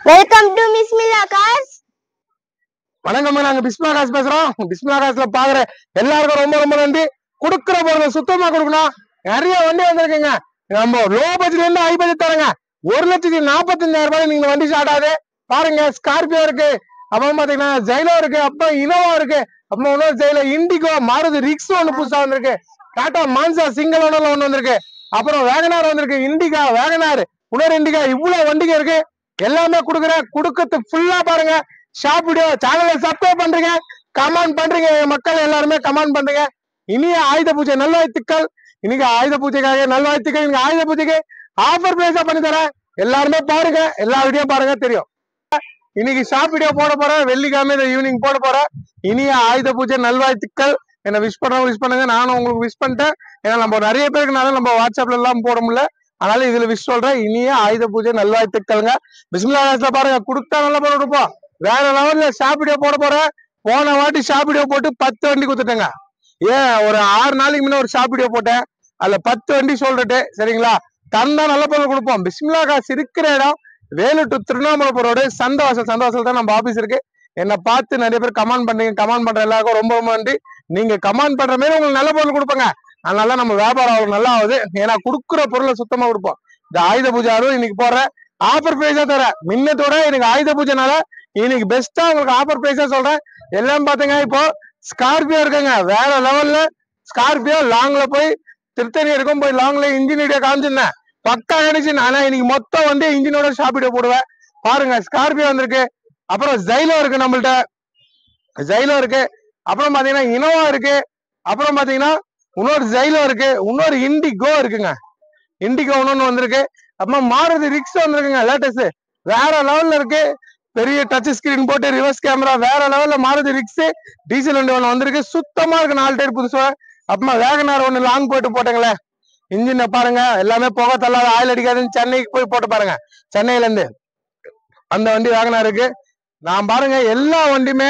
Welcome to மிஸ்மில்லா cars வணக்கம் நாங்க பிஸ்மிலா காசு பேசுறோம் பிஸ்மிலா காசுல பாக்குற எல்லாருக்கும் ரொம்ப ரொம்ப நன்றி கொடுக்குற பொருளை சுத்தமா கொடுக்கணும் நிறைய வண்டி வந்திருக்குங்க நம்ம லோ பட்ஜெட்ல இருந்து ஹை பட்ஜெட் தரங்க ஒரு லட்சத்தி நாற்பத்தஞ்சாயிரம் ரூபாய் நீங்க வண்டி ஸ்டார்ட் ஆகுது பாருங்க ஸ்கார்பியோ இருக்கு அப்புறம் பாத்தீங்கன்னா ஜெயிலோ இருக்கு அப்புறம் இனோவா இருக்கு அப்புறம் இன்னொரு ஜெயில இண்டிகோ மாருதி ரிக்ஸ் ஒண்ணு புதுசா வந்திருக்கு டாடா மான்சா சிங்கிள் ஒன்னுல ஒண்ணு வந்திருக்கு அப்புறம் வேகனார் வந்திருக்கு இண்டிகா வேகனார் இன்னொரு இண்டிகா இவ்வளவு வண்டிங்க இருக்கு எல்லாமே கொடுக்குறேன் கொடுக்கறது ஃபுல்லா பாருங்க ஷாப் வீடியோ சேனலை சப்ஸ்கிரைப் பண்றீங்க கமெண்ட் பண்றீங்க எங்க மக்கள் எல்லாருமே கமெண்ட் பண்றீங்க இனிய ஆயுத பூஜை நல்வாழ்த்துக்கள் இன்னைக்கு ஆயுத பூஜைக்காக நல்வாழ்த்துக்கள் இன்னைக்கு ஆயுத பூஜைக்கு ஆஃபர் பிரைஸா பண்ணி தரேன் எல்லாருமே பாருங்க எல்லா வீடியோ பாருங்க தெரியும் இன்னைக்கு ஷாப் வீடியோ போட போறேன் வெள்ளிக்கிழமை இந்த ஈவினிங் போட போறேன் இனிய ஆயுத பூஜை நல்வாழ்த்துக்கள் என்ன விஷ் பண்றவங்க விஷ் பண்ணுங்க நானும் உங்களுக்கு விஷ் பண்ணிட்டேன் ஏன்னா நம்ம நிறைய பேருக்குனால நம்ம வாட்ஸ்அப்ல எல்லாம் போட முடியல அதனால இதுல விஷ் சொல்றேன் இனிய ஆயுத பூஜை நல்வாழ்த்துக்கள்ங்க பிஸ்மில்லா காசுல பாருங்க கொடுத்தா நல்லா போட கொடுப்போம் வேற லெவல்ல ஷாப் வீடியோ போட போறேன் போன வாட்டி ஷாப் வீடியோ போட்டு பத்து வண்டி கொடுத்துட்டேங்க ஏன் ஒரு ஆறு நாளைக்கு முன்ன ஒரு ஷாப் வீடியோ போட்டேன் அதுல பத்து வண்டி சொல்றட்டு சரிங்களா தந்தா நல்ல பொருள் கொடுப்போம் பிஸ்மில்லா காசு இருக்கிற இடம் வேலூர் டு திருவண்ணாமலை ரோடு சந்தவாசல் சந்தவாசல் தான் நம்ம ஆபீஸ் இருக்கு என்னை பார்த்து நிறைய பேர் கமெண்ட் பண்றீங்க கமெண்ட் பண்ற எல்லாருக்கும் ரொம்ப ரொம்ப நன்றி நீங்க கமெண்ட் பண்ற மாதிரி உங்களுக்கு நல்ல பொருள் கொடுப்பேங்க அதனால நம்ம வியாபாரம் அவ்வளவு நல்லா ஆகுது ஏன்னா கொடுக்குற பொருளை சுத்தமா கொடுப்போம் இந்த ஆயுத பூஜை அதுவும் இன்னைக்கு போடுறேன் ஆஃபர் பிரைஸா தரேன் மின்னத்தோட எனக்கு ஆயுத பூஜைனால இன்னைக்கு பெஸ்டா உங்களுக்கு ஆஃபர் பிரைஸா சொல்றேன் எல்லாம் பாத்தீங்க இப்போ ஸ்கார்பியோ இருக்குங்க வேற லெவல்ல ஸ்கார்பியோ லாங்ல போய் திருத்தணி இருக்கும் போய் லாங்ல இன்ஜின் வீடியோ காமிச்சிருந்தேன் பக்கா கிடைச்சு ஆனா இன்னைக்கு மொத்தம் வந்து இன்ஜினோட ஷாப் வீடியோ போடுவேன் பாருங்க ஸ்கார்பியோ வந்திருக்கு அப்புறம் ஜைலோ இருக்கு நம்மள்ட்ட ஜைலோ இருக்கு அப்புறம் பாத்தீங்கன்னா இனோவா இருக்கு அப்புறம் பாத்தீங்கன்னா இன்னொரு ஜைலோ இருக்கு இன்னொரு இண்டிகோ இருக்குங்க இண்டிகோ ஒன்னு வந்திருக்கு அப்புறம் மாருதி ரிக்ஸ் வந்திருக்குங்க லேட்டஸ்ட் வேற லெவல்ல இருக்கு பெரிய டச் ஸ்கிரீன் போட்டு ரிவர்ஸ் கேமரா வேற லெவல்ல மாருதி ரிக்ஸ் டீசல் வண்டி ஒன்று வந்திருக்கு சுத்தமா இருக்கு நாலு டயர் புதுசா அப்புறமா வேகனார் ஒன்று லாங் போட்டு போட்டேங்களே இன்ஜினை பாருங்க எல்லாமே புகை தள்ளாத ஆயில் அடிக்காதுன்னு சென்னைக்கு போய் போட்டு பாருங்க சென்னையில இருந்து அந்த வண்டி வேகனார் இருக்கு நான் பாருங்க எல்லா வண்டியுமே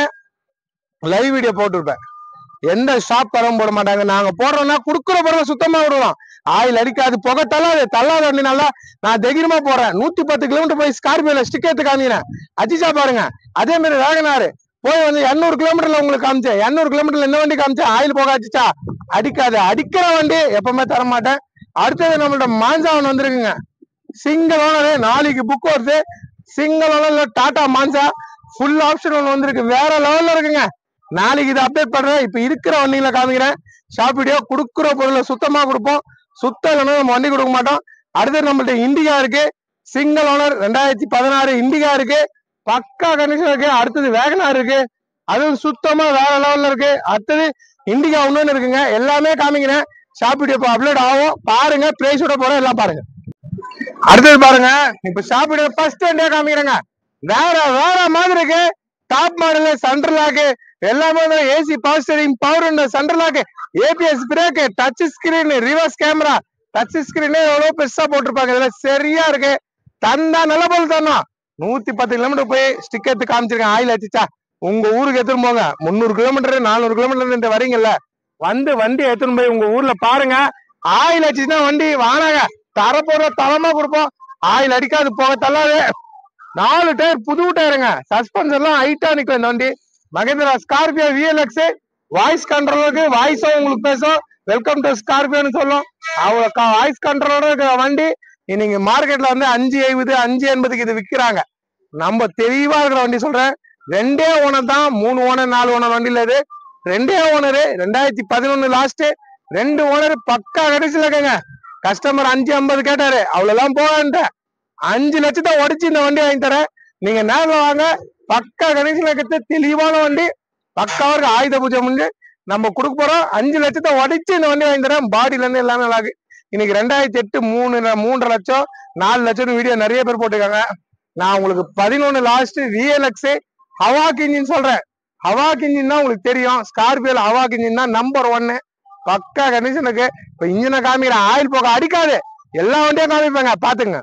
லைவ் வீடியோ போட்டுருப்பேன் எந்த ஷாப் தரம் போட மாட்டாங்க நாங்க போடுறோம்னா குடுக்குற பொருளை சுத்தமா விடுவோம் ஆயில் அடிக்காது புகை தள்ளாது தள்ளாத வண்டி நல்லா நான் தைரியமா போறேன் நூத்தி பத்து கிலோமீட்டர் போய் ஸ்கார்பியோல ஸ்டிக் எடுத்து காமிக்கிறேன் அஜிஷா பாருங்க அதே மாதிரி வேகனாரு போய் வந்து எண்ணூறு கிலோமீட்டர்ல உங்களுக்கு காமிச்சேன் எண்ணூறு கிலோமீட்டர்ல என்ன வண்டி காமிச்சேன் ஆயில் போக அடிச்சா அடிக்காது அடிக்கிற வண்டி எப்பவுமே தர மாட்டேன் அடுத்தது நம்மள்ட்ட மாஞ்சாவன் வந்திருக்குங்க சிங்கிள் ஓனர் நாளைக்கு புக் வருது சிங்கிள் ஓனர்ல டாடா மாஞ்சா ஃபுல் ஆப்ஷன் ஒன்று வந்திருக்கு வேற லெவல்ல இருக்குங்க நாளைக்கு இதை அப்டேட் பண்றேன் இப்ப இருக்கிற வண்டிகளை காமிக்கிறேன் ஷாப் வீடியோ கொடுக்குற பொருளை சுத்தமா கொடுப்போம் சுத்தம் இல்லைன்னா நம்ம வண்டி கொடுக்க மாட்டோம் அடுத்து நம்மள்ட்ட இண்டிகா இருக்கு சிங்கிள் ஓனர் ரெண்டாயிரத்தி பதினாறு இண்டிகா இருக்கு பக்கா கண்டிஷன் இருக்கு அடுத்தது வேகனார் இருக்கு அதுவும் சுத்தமா வேற லெவல்ல இருக்கு அடுத்தது இண்டிகா ஒண்ணு இருக்குங்க எல்லாமே காமிக்கிறேன் ஷாப் வீடியோ இப்போ அப்லோட் ஆகும் பாருங்க பிரைஸோட போறோம் எல்லாம் பாருங்க அடுத்தது பாருங்க இப்ப ஷாப் வீடியோ ஃபர்ஸ்ட் வண்டியா காமிக்கிறேங்க வேற வேற மாதிரி இருக்கு டாப் மாடல் சென்ட்ரல் லாக்கு எல்லாமே AC power steering power window central lock ABS brake touch screen reverse camera touch screen எவ்வளவு பெருசா போட்டிருப்பாங்க இதுல சரியா இருக்கு தந்தா நல்ல போல் தரணும் நூத்தி பத்து கிலோமீட்டர் போய் ஸ்டிக் எடுத்து காமிச்சிருக்கேன் ஆயில் அடிச்சா உங்க ஊருக்கு எடுத்துன்னு போங்க முந்நூறு கிலோமீட்டர் நானூறு கிலோமீட்டர் இந்த வரீங்கல்ல வந்து வண்டி எடுத்துன்னு போய் உங்க ஊர்ல பாருங்க ஆயில் அடிச்சுன்னா வண்டி வானாங்க தரப்போற தரமா கொடுப்போம் ஆயில் அடிக்காது போக தள்ளாது நாலு டயர் புது டயருங்க சஸ்பென்ஸ் எல்லாம் ஹைட்டா நிக்கும் இந்த வண்டி மகேந்திரா ஸ்கார்பியோ விஎல்எக்ஸ் வாய்ஸ் கண்ட்ரோலுக்கு வாய்ஸும் உங்களுக்கு பேசும் வெல்கம் டு ஸ்கார்பியோன்னு சொல்லும் அவ்வளோ வாய்ஸ் கண்ட்ரோலோட இருக்கிற வண்டி நீங்க மார்க்கெட்ல வந்து அஞ்சு எழுபது அஞ்சு எண்பதுக்கு இது விக்கிறாங்க நம்ம தெளிவா இருக்கிற வண்டி சொல்றேன் ரெண்டே ஓனர் தான் மூணு ஓனர் நாலு ஓனர் வண்டியில இது ரெண்டே ஓனரு ரெண்டாயிரத்தி பதினொன்னு லாஸ்ட் ரெண்டு ஓனர் பக்கா கடைசியில் இருக்குங்க கஸ்டமர் அஞ்சு ஐம்பது கேட்டாரு அவ்வளவுலாம் போகன்ட்டேன் அஞ்சு லட்சத்தை உடைச்சு இந்த வண்டி வாங்கி தரேன் நீங்க நேரில் வாங்க பக்கா கடைசியில் இருக்கிறது தெளிவான வண்டி பக்காவா இருக்கு ஆயுத பூஜை முடிஞ்சு நம்ம கொடுக்க போறோம் அஞ்சு லட்சத்தை உடைச்சு இந்த வண்டி வாங்கி தரேன் பாடியில இருந்து எல்லாமே நல்லா இருக்கு இன்னைக்கு ரெண்டாயிரத்தி எட்டு மூணு மூன்றரை லட்சம் நாலு லட்சம் வீடியோ நிறைய பேர் போட்டிருக்காங்க நான் உங்களுக்கு பதினொன்னு லாஸ்ட் விஎல்எக்ஸ் ஹவாக் இன்ஜின் சொல்றேன் ஹவாக் இன்ஜின் தான் உங்களுக்கு தெரியும் ஸ்கார்பியோல ஹவாக் இன்ஜின் தான் நம்பர் ஒன்னு பக்கா கண்டிஷனுக்கு இப்ப இன்ஜினை காமிக்கிறேன் ஆயில் போக அடிக்காது எல்லா வண்டியும் காமிப்பாங்க பாத்துங்க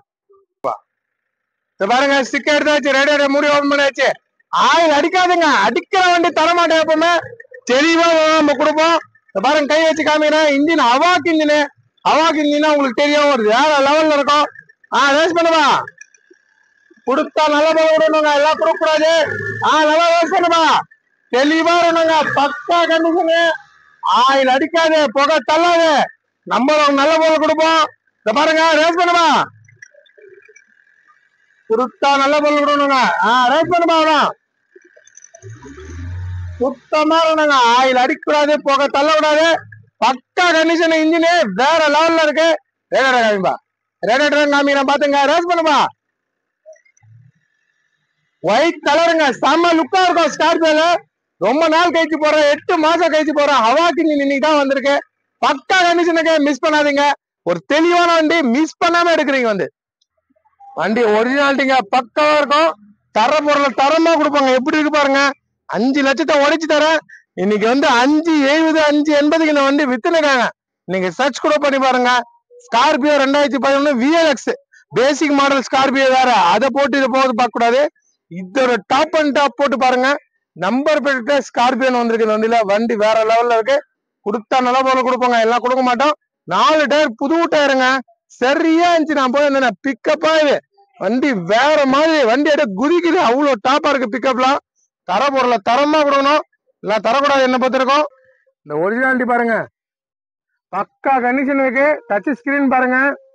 இப்ப பாருங்க ஸ்டிக் எடுத்தாச்சு ரேடியோ மூடி ஓபன் பண்ணியாச்சு ஆயில் அடிக்காதுங்க அடிக்கிற வண்டி தரமாட்டேன் எப்பவுமே தெளிவா நம்ம கொடுப்போம் இப்ப பாருங்க கை வச்சு காமிக்கிறேன் engine hawk engine hawk engine உங்களுக்கு தெரியும் ஒரு வேற லெவல்ல இருக்கும் ஆ ரேஸ் பண்ணுவா கொடுத்தா நல்ல பொருள் விடணுங்க எல்லாம் கொடுக்க கூடாது ஆ நல்லா வேஸ்ட் பண்ணுமா தெளிவா இருக்கணுங்க பக்கா கண்டிஷனு ஆயில் அடிக்காது புகை தள்ளாது நம்ம நல்ல பொருள் கொடுப்போம் இந்த பாருங்க ரேஸ் பண்ணுமா கொடுத்தா நல்ல பொருள் கொடுக்கணுங்க ஆ ரேஸ் பண்ணுமா அவனா சுத்தமா இருக்கணுங்க ஆயில் அடிக்கூடாது புகை தள்ள விடாது பக்கா கண்டிஷன் இன்ஜினு வேற லெவல்ல இருக்கு ரேடர் காமிப்பா ரேடர் காமிக்கிறேன் பாத்துங்க ரேஸ் பண்ணுமா ஒயிட் கலருங்க செம்ம லுக்கா இருக்கும் ஸ்கார்பியோல ரொம்ப நாள் கழிச்சு போறேன் எட்டு மாசம் கழிச்சு போறேன் ஹவாக்கு இன்னைக்கு தான் வந்திருக்கு பக்கா கண்டிஷனுக்கு மிஸ் பண்ணாதீங்க ஒரு தெளிவான வண்டி மிஸ் பண்ணாம எடுக்கிறீங்க வந்து வண்டி ஒரிஜினாலிட்டிங்க பக்காவா இருக்கும் தர பொருளை தரமா கொடுப்பாங்க எப்படி இருக்கு பாருங்க அஞ்சு லட்சத்தை உடைச்சு தரேன் இன்னைக்கு வந்து அஞ்சு எழுபது அஞ்சு எண்பதுக்கு இந்த வண்டி வித்துனுக்காங்க நீங்க சர்ச் கூட பண்ணி பாருங்க ஸ்கார்பியோ ரெண்டாயிரத்தி பதினொன்னு விஎல்எக்ஸ் பேசிக் மாடல் ஸ்கார்பியோ வேற அதை போட்டு இதை போகுது பார்க்க கூடாது இதோட டாப் அண்ட் டாப் போட்டு பாருங்க நம்பர் பிளேட் ஸ்கார்பியோன்னு வந்திருக்கு இந்த வண்டியில வண்டி வேற லெவல்ல இருக்கு கொடுத்தா நல்ல போல கொடுப்பாங்க எல்லாம் கொடுக்க மாட்டோம் நாலு டயர் புது டயருங்க சரியா இருந்துச்சு நான் போயிருந்தேன் பிக்கப்பா இது வண்டி வேற மாதிரி வண்டி அப்படியே குதிக்குது அவ்வளவு டாப்பா இருக்கு பிக்கப்லாம் தர பொருளை தரமா கொடுக்கணும் இல்ல தரக்கூடாது என்ன பார்த்திருக்கோம் இந்த ஒரிஜினாலிட்டி பாருங்க பக்கா கண்டிஷன் இருக்கு டச் ஸ்கிரீன் பாருங்க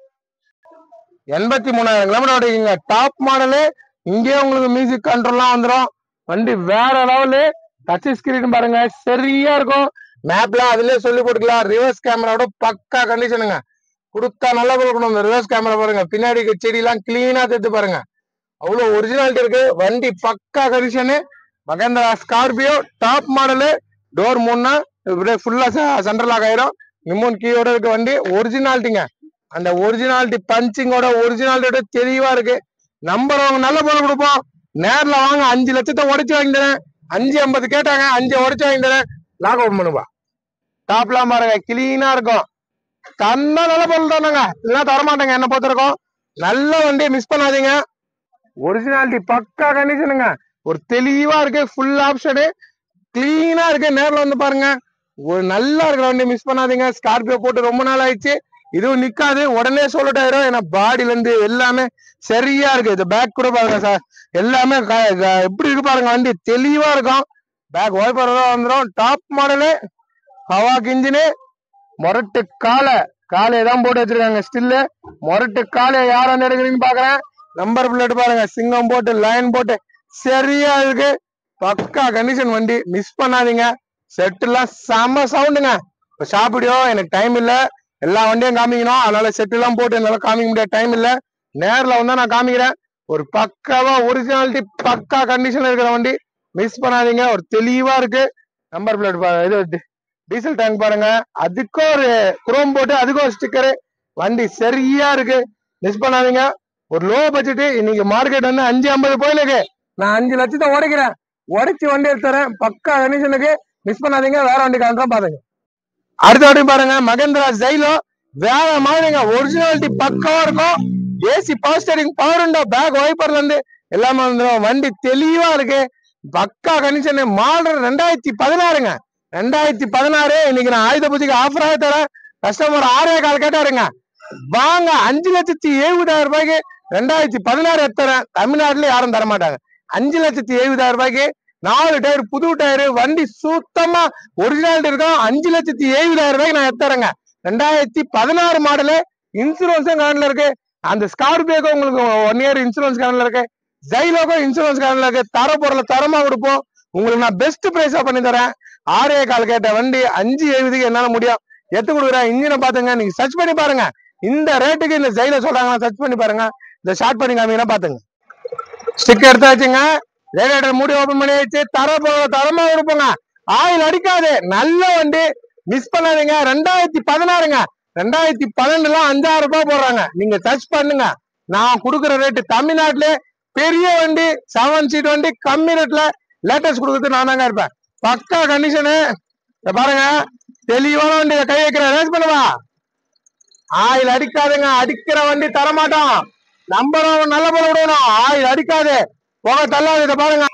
எண்பத்தி மூணாயிரம் கிலோமீட்டர் ஓடிக்குங்க டாப் மாடலு இங்கேயே உங்களுக்கு மியூசிக் கண்ட்ரோல்லாம் வந்துடும் வண்டி வேற லெவலு டச் ஸ்கிரீன் பாருங்க சரியா இருக்கும் மேப்லாம் அதுலயே சொல்லி போட்டுக்கலாம் ரிவர்ஸ் கேமராவோட பக்கா கண்டிஷனுங்க கொடுத்தா நல்லா கொடுக்கணும் இந்த ரிவர்ஸ் கேமரா பாருங்க பின்னாடி இருக்க செடியெல்லாம் கிளீனா தெத்து பாருங்க அவ்வளவு ஒரிஜினாலிட்டி இருக்கு வண்டி பக்கா condition Mahindra Scorpio top model door மூணுனா இப்படியே ஃபுல்லா சென்ட்ரல் லாக் ஆயிரும் நிம்மோன் கீயோட இருக்க வண்டி ஒரிஜினாலிட்டிங்க அந்த ஒரிஜினாலிட்டி பஞ்சிங்கோட ஒரிஜினாலிட்டியோட தெளிவா இருக்கு நம்பர் அவங்க நல்ல பொருள் கொடுப்போம் நேர்ல வாங்க அஞ்சு லட்சத்தை உடைச்சு வாங்கி தரேன் அஞ்சு ஐம்பது கேட்டாங்க அஞ்சு உடைச்சு வாங்கி தரேன் லாக் அவுட் பண்ணுவா டாப்லாம் பாருங்க கிளீனா இருக்கும் தந்தா நல்ல பொருள் தானுங்க இல்லைன்னா தரமாட்டேங்க என்ன பொறுத்திருக்கோம் நல்ல வண்டியை மிஸ் பண்ணாதீங்க ஒரிஜினாலிட்டி பக்கா கண்டிஷனுங்க ஒரு தெளிவா இருக்கு ஃபுல் ஆப்ஷனு கிளீனா இருக்கு நேர்ல வந்து பாருங்க ஒரு நல்லா இருக்கிற வண்டி மிஸ் பண்ணாதீங்க ஸ்கார்பியோ போட்டு ரொம்ப நாள் ஆயிடுச்சு இதுவும் நிக்காது உடனே சொல்லிட்டு ஆயிரும் ஏன்னா பாடியில இருந்து எல்லாமே சரியா இருக்கு இது பேக் கூட பாருங்க சார் எல்லாமே க- க- எப்படி இருக்கு பாருங்க வண்டி தெளிவா இருக்கும் பேக் வைப்பர் வந்துடும் டாப் மாடலு ஹவாக் இன்ஜினு மொரட்டு காலை காலையை தான் போட்டு வச்சிருக்காங்க ஸ்டில்லு மொரட்டு காலையை யார் வந்து எடுக்கிறீங்கன்னு பாக்குறேன் நம்பர் பிளேட் பாருங்க சிங்கம் போட்டு லைன் போட்டு சரியா இருக்கு பக்கா கண்டிஷன் வண்டி மிஸ் பண்ணாதீங்க செட்டுலாம் செம சவுண்டுங்க இப்ப சாப்பிடியோ எனக்கு டைம் இல்ல எல்லா வண்டியும் காமிக்கணும் அதனால செட்டு எல்லாம் போட்டு என்னால காமிக்க முடியாது டைம் இல்ல நேர்ல வந்தா நான் காமிக்கிறேன் ஒரு பக்காவா ஒரிஜினாலிட்டி பக்கா கண்டிஷன் இருக்கிற வண்டி மிஸ் பண்ணாதீங்க ஒரு தெளிவா இருக்கு நம்பர் பிளேட் இது டி- டீசல் டேங்க் பாருங்க அதுக்கும் ஒரு குரோம் போட்டு அதுக்கும் ஒரு ஸ்டிக்கரு வண்டி சரியா இருக்கு மிஸ் பண்ணாதீங்க ஒரு லோ பட்ஜெட் இன்னைக்கு மார்க்கெட் வந்து அஞ்சு ஐம்பது போயிலுக்கு நான் அஞ்சு லட்சத்தை உடைக்கிறேன் உடைச்சு வண்டி எடுத்து தரேன் பக்கா கண்டிஷனுக்கு மிஸ் பண்ணாதீங்க வேற வண்டி காண்றோம் பாருங்க அடுத்த வண்டி பாருங்க மகேந்திரா ஜைலோ வேற மாதிரிங்க ஒரிஜினாலிட்டி பக்காவா இருக்கும் AC power steering power window back வைப்பர்ல இருந்து எல்லாமே வந்துடும் வண்டி தெளிவா இருக்கு பக்கா கண்டிஷன் மாடல் ரெண்டாயிரத்தி பதினாறுங்க ரெண்டாயிரத்தி பதினாறு இன்னைக்கு நான் ஆயுத பூஜைக்கு ஆஃபர் ஆகி தரேன் கஸ்டமர் ஆறே கால் கேட்டாருங்க வாங்க அஞ்சு லட்சத்தி எழுபதாயிரம் ரூபாய்க்கு ரெண்டாயிரத்தி பதினாறு எடுத்துறேன் தமிழ்நாட்டுல யாரும் தர மாட்டாங்க அஞ்சு லட்சத்தி எழுபதாயிரம் ரூபாய்க்கு நாலு டயர் புது டயர் வண்டி சுத்தமா ஒரிஜினாலிட்டி இருக்கும் அஞ்சு லட்சத்தி எழுபதாயிரம் ரூபாய்க்கு நான் எடுத்துறேங்க ரெண்டாயிரத்தி பதினாறு மாடலு இன்சூரன்ஸும் கரண்ட்ல இருக்கு அந்த ஸ்கார்பியோக்கு உங்களுக்கு ஒன் இயர் இன்சூரன்ஸ் கரண்ட்ல இருக்கு ஜைலோக்கும் இன்சூரன்ஸ் கரண்ட்ல இருக்கு தர பொருளை தரமா கொடுப்போம் உங்களுக்கு நான் பெஸ்ட் பிரைஸா பண்ணி தரேன் ஆறே கால் கேட்ட வண்டி அஞ்சு எழுபதுக்கு என்னால முடியும் எத்து கொடுக்குறேன் இன்ஜினை பாத்துங்க நீங்க சர்ச் பண்ணி பாருங்க இந்த ரேட்டுக்கு இந்த ஜெயில சொல்றாங்கன்னா சர்ச் பண்ணி பாருங்க இந்த ஷார்ட் பண்ணி காமிங்கன்னா பாத்துங்க ஸ்டிக் எடுத்து வச்சுங்க ரேடியேட்டர் மூடி ஓபன் பண்ணி வச்சு தர போ- தரமா கொடுப்போங்க ஆயில் அடிக்காது நல்ல வண்டி மிஸ் பண்ணாதீங்க ரெண்டாயிரத்தி பதினாறுங்க ரெண்டாயிரத்தி பன்னெண்டுல அஞ்சாயிரம் ரூபாய் போடுறாங்க நீங்க சர்ச் பண்ணுங்க நான் கொடுக்குற ரேட்டு தமிழ்நாட்டுல பெரிய வண்டி செவன் சீட் வண்டி கம்மி ரேட்ல லேட்டஸ்ட் கொடுக்குறது நான் தாங்க இருப்பேன் பக்கா கண்டிஷனு பாருங்க தெளிவான வண்டி கை வைக்கிறேன் ரேஸ் பண்ணுவா ஆயில் அடிக்காதுங்க அடிக்கிற வண்டி தரமாட்டோம் நம்பரும் நல்ல போல விடணும் ஆயில் அடிக்காது போக தள்ளாது இதை பாருங்க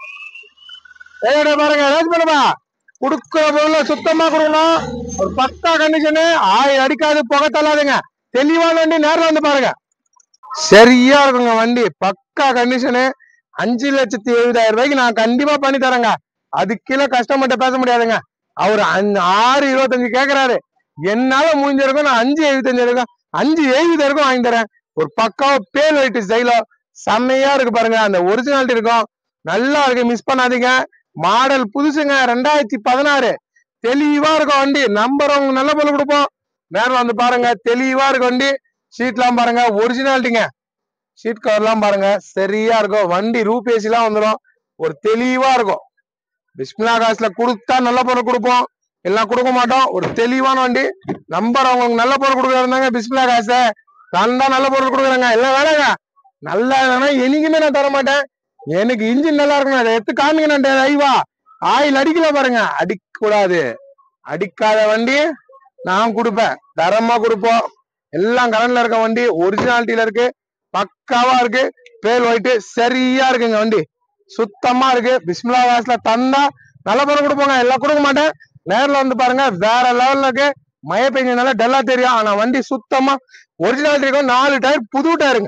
ஏய் பாருங்க ரேஸ் பண்ணுவா குடுக்கிற பொருளை சுத்தமா கொடுக்கணும் ஒரு பக்கா கண்டிஷனு ஆயில் அடிக்காது புகை தள்ளாதுங்க தெளிவான வண்டி நேரில் வந்து பாருங்க சரியா இருக்குங்க வண்டி பக்கா கண்டிஷனு அஞ்சு லட்சத்தி எழுபதாயிரம் ரூபாய்க்கு நான் கண்டிப்பா பண்ணி தரேங்க அது கீழே கஸ்டமர்கிட்ட பேச முடியாதுங்க அவர் அஞ்சு- ஆறு இருபத்தஞ்சு கேக்குறாரு என்னால முடிஞ்சிருக்கும் நான் அஞ்சு எழுபத்தஞ்சு இருக்கும் அஞ்சு எழுபது இருக்கும் வாங்கி தரேன் ஒரு பக்காவா பேல் ஒயிட் ஸ்டைலோ செம்மையா இருக்கு பாருங்க அந்த ஒரிஜினாலிட்டி இருக்கும் நல்லா இருக்கு மிஸ் பண்ணாதீங்க மாடல் புதுசுங்க ரெண்டாயிரத்தி பதினாறு தெளிவா இருக்கும் வண்டி நம்பர் அவங்க நல்ல பொருள் கொடுப்போம் நேரில் வந்து பாருங்க தெளிவா இருக்கு வண்டி சீட்லாம் பாருங்க ஒரிஜினாலிட்டிங்க சீட் கவர்லாம் பாருங்க சரியா இருக்கும் வண்டி ரூபேசி எல்லாம் வந்துடும் ஒரு தெளிவா இருக்கும் பிஸ்மிலா காசுல கொடுத்தா நல்ல பொருள் கொடுப்போம் எல்லாம் கொடுக்க மாட்டோம் ஒரு தெளிவான வண்டி நம்பர் அவங்களுக்கு நல்ல பொருள் கொடுக்குறாங்க பிஸ்மிலா காசை நான் தான் நல்ல பொருள் கொடுக்குறாங்க எல்லாம் வேலைங்க நல்லா இல்லைன்னா என்னைக்குமே நான் தர மாட்டேன் எனக்கு இன்ஜின் நல்லா இருக்கணும் அதை எடுத்து காமிங்க நான் ஐவா ஆயில் அடிக்கல பாருங்க அடிக்க கூடாது அடிக்காத வண்டி நான் கொடுப்பேன் தரமா கொடுப்போம் எல்லாம் கரண்ட்ல இருக்க வண்டி ஒரிஜினாலிட்டியில இருக்கு பக்காவா இருக்கு பேல் ஒயிட்டு சரியா இருக்குங்க வண்டி சுத்தமா இருக்கு பிஸ்மிலா வாஸ்ல தந்தா நல்ல பொருள் கொடுப்போங்க எல்லாம் கொடுக்க மாட்டேன் நேர்ல வந்து பாருங்க வேற லெவல்ல இருக்கு மழை பெஞ்சதுனால டல்லா தெரியும் ஆனா வண்டி சுத்தமா ஒரிஜினாலிட்டி இருக்கும் நாலு டயர் புது டயருங்க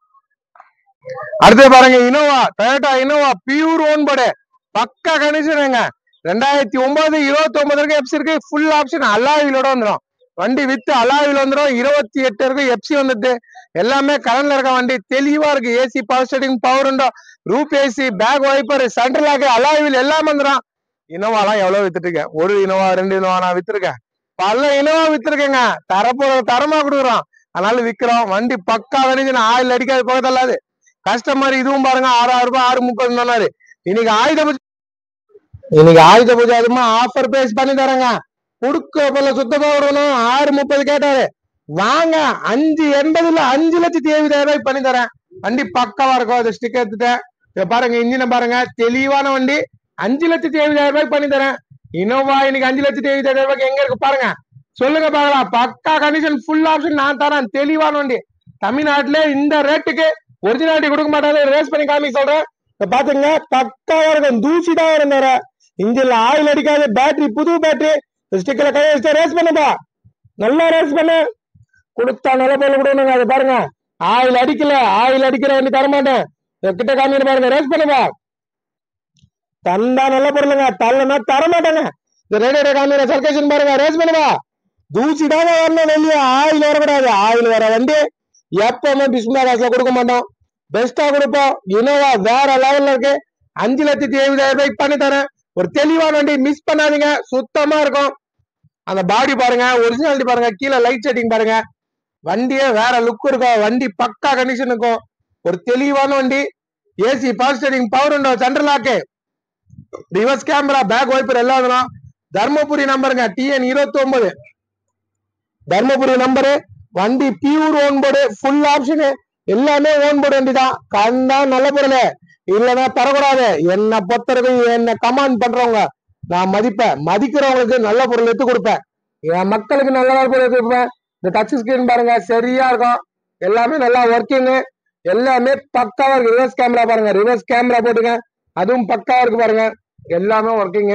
அடுத்து பாருங்க Innova Toyota Innova pure own board பக்கா கண்டிஷனுங்க ரெண்டாயிரத்தி ஒன்பது இருபத்தி ஒன்பது வரைக்கும் எப்சி இருக்கு ஃபுல் ஆப்ஷன் அலாவிலோட வந்துடும் வண்டி வித்து அலாவில் வந்துடும் இருபத்தி எட்டு வரைக்கும் எப்சி வந்துட்டு எல்லாமே கரண்ட்ல இருக்க வண்டி தெளிவா இருக்கு AC power steering power window roof AC back wiper central lock alloy wheel எல்லாம் வந்துடும் இனோவாலாம் எவ்வளவு வித்துட்டுருக்கேன் ஒரு இனோவா ரெண்டு இனோவா நான் வித்துருக்கேன் பல இனோவா வித்துருக்கேங்க தரப்போ தரமா கொடுக்குறோம் அதனால விக்கிறோம் வண்டி பக்கா வண்டி நான் ஆயில் அடிக்காது போக தள்ளாது கஸ்டமர் இதுவும் பாருங்க ஆறாயிரம் ரூபாய் ஆறு முப்பது சொன்னாரு இன்னைக்கு ஆயுத பூஜை இன்னைக்கு ஆயுத பூஜை அதுமா ஆஃபர் பேஸ் பண்ணி தரேங்க குடுக்க போல சுத்தமா விடணும் ஆறு முப்பது கேட்டாரு வாங்க அஞ்சு எண்பதுல அஞ்சு லட்சத்தி எழுபதாயிரம் ரூபாய்க்கு பண்ணி தரேன் வண்டி பக்காவா இருக்கும் அதை ஸ்டிக்கர் எடுத்துட்டேன் இத பாருங்க இன்ஜினை பாருங்க தெளிவான வண்டி அஞ்சு லட்சத்தி எழுபதாயிரம் ரூபாய்க்கு பண்ணி தரேன் இனோவா இன்னைக்கு அஞ்சு லட்சத்தி எழுபதாயிரம் ரூபாய்க்கு எங்க இருக்கு பாருங்க சொல்லுங்க பாக்கலாம் பக்கா கண்டிஷன் ஃபுல் ஆப்ஷன் நான் தரேன் தெளிவான வண்டி தமிழ்நாட்டுல இந்த ரேட்டுக்கு ஒரிஜினாலிட்டி கொடுக்க மாட்டாங்க ரேஸ் பண்ணி காமி சொல்றேன் இத பாத்துங்க பக்காவா இருக்கும் தூசி தான் வரும் வேற இன்ஜின்ல ஆயில் அடிக்காது பேட்டரி புது பேட்டரி ஸ்டிக்கர்ல கை வச்சு ரேஸ் பண்ணுப்பா நல்லா ரேஸ் பண்ணு கொடுத்தா நல்ல பொருள் கொடுக்கணுங்க அதை பாருங்க ஆயில் அடிக்கல ஆயில் அடிக்கிற வண்டி தர மாட்டேன் இத கிட்ட காமிட்டு பாருங்க ரேஸ் பண்ணுப்பா தந்தா நல்ல பொருளுங்க தள்ளனா தர மாட்டேங்க இந்த ரேடியோ காமிக்கிற சர்க்கேஷன் பாருங்க ரேஸ் பண்ணுவா தூசி தான் வரணும் வெளியே ஆயில் வரக்கூடாது ஆயில் வர வண்டி எப்பவுமே பிஸ்மிலா காசுல கொடுக்க மாட்டோம் பெஸ்டா கொடுப்போம் இனோவா வேற லெவல்ல இருக்கு அஞ்சு லட்சத்தி எழுபதாயிரம் ரூபாய்க்கு பண்ணி தரேன் ஒரு தெளிவான வண்டி மிஸ் பண்ணாதீங்க சுத்தமா இருக்கும் அந்த பாடி பாருங்க ஒரிஜினாலிட்டி பாருங்க கீழே லைட் செட்டிங் பாருங்க வண்டியே வேற லுக் இருக்கும் வண்டி பக்கா கண்டிஷன் இருக்கும் ஒரு தெளிவான வண்டி AC power steering power window central lock reverse camera back wiper எல்லாம் வரும் தர்மபுரி நம்பருங்க டிஎன் இருபத்தி ஒன்பது தர்மபுரி நம்பரு வண்டி pure own board full option எல்லாமே ஓன் போர்டு வண்டி தான் கண்டா நல்ல பொருள் இல்லைன்னா தரக்கூடாது என்ன பொறுத்தவரைக்கும் என்ன கமாண்ட் பண்றவங்க நான் மதிப்பேன் மதிக்கிறவங்களுக்கு நல்ல பொருள் எடுத்து கொடுப்பேன் என் மக்களுக்கு நல்ல பொருள் எடுத்து கொடுப்பேன் இந்த டச் ஸ்கிரீன் பாருங்க சரியா இருக்கும் எல்லாமே நல்லா ஒர்க்கிங்கு எல்லாமே பக்காவா இருக்கு ரிவர்ஸ் கேமரா பாருங்க ரிவர்ஸ் கேமரா போட்டுங்க அதுவும் பக்காவா இருக்கு பாருங்க எல்லாமே ஒர்க்கிங்கு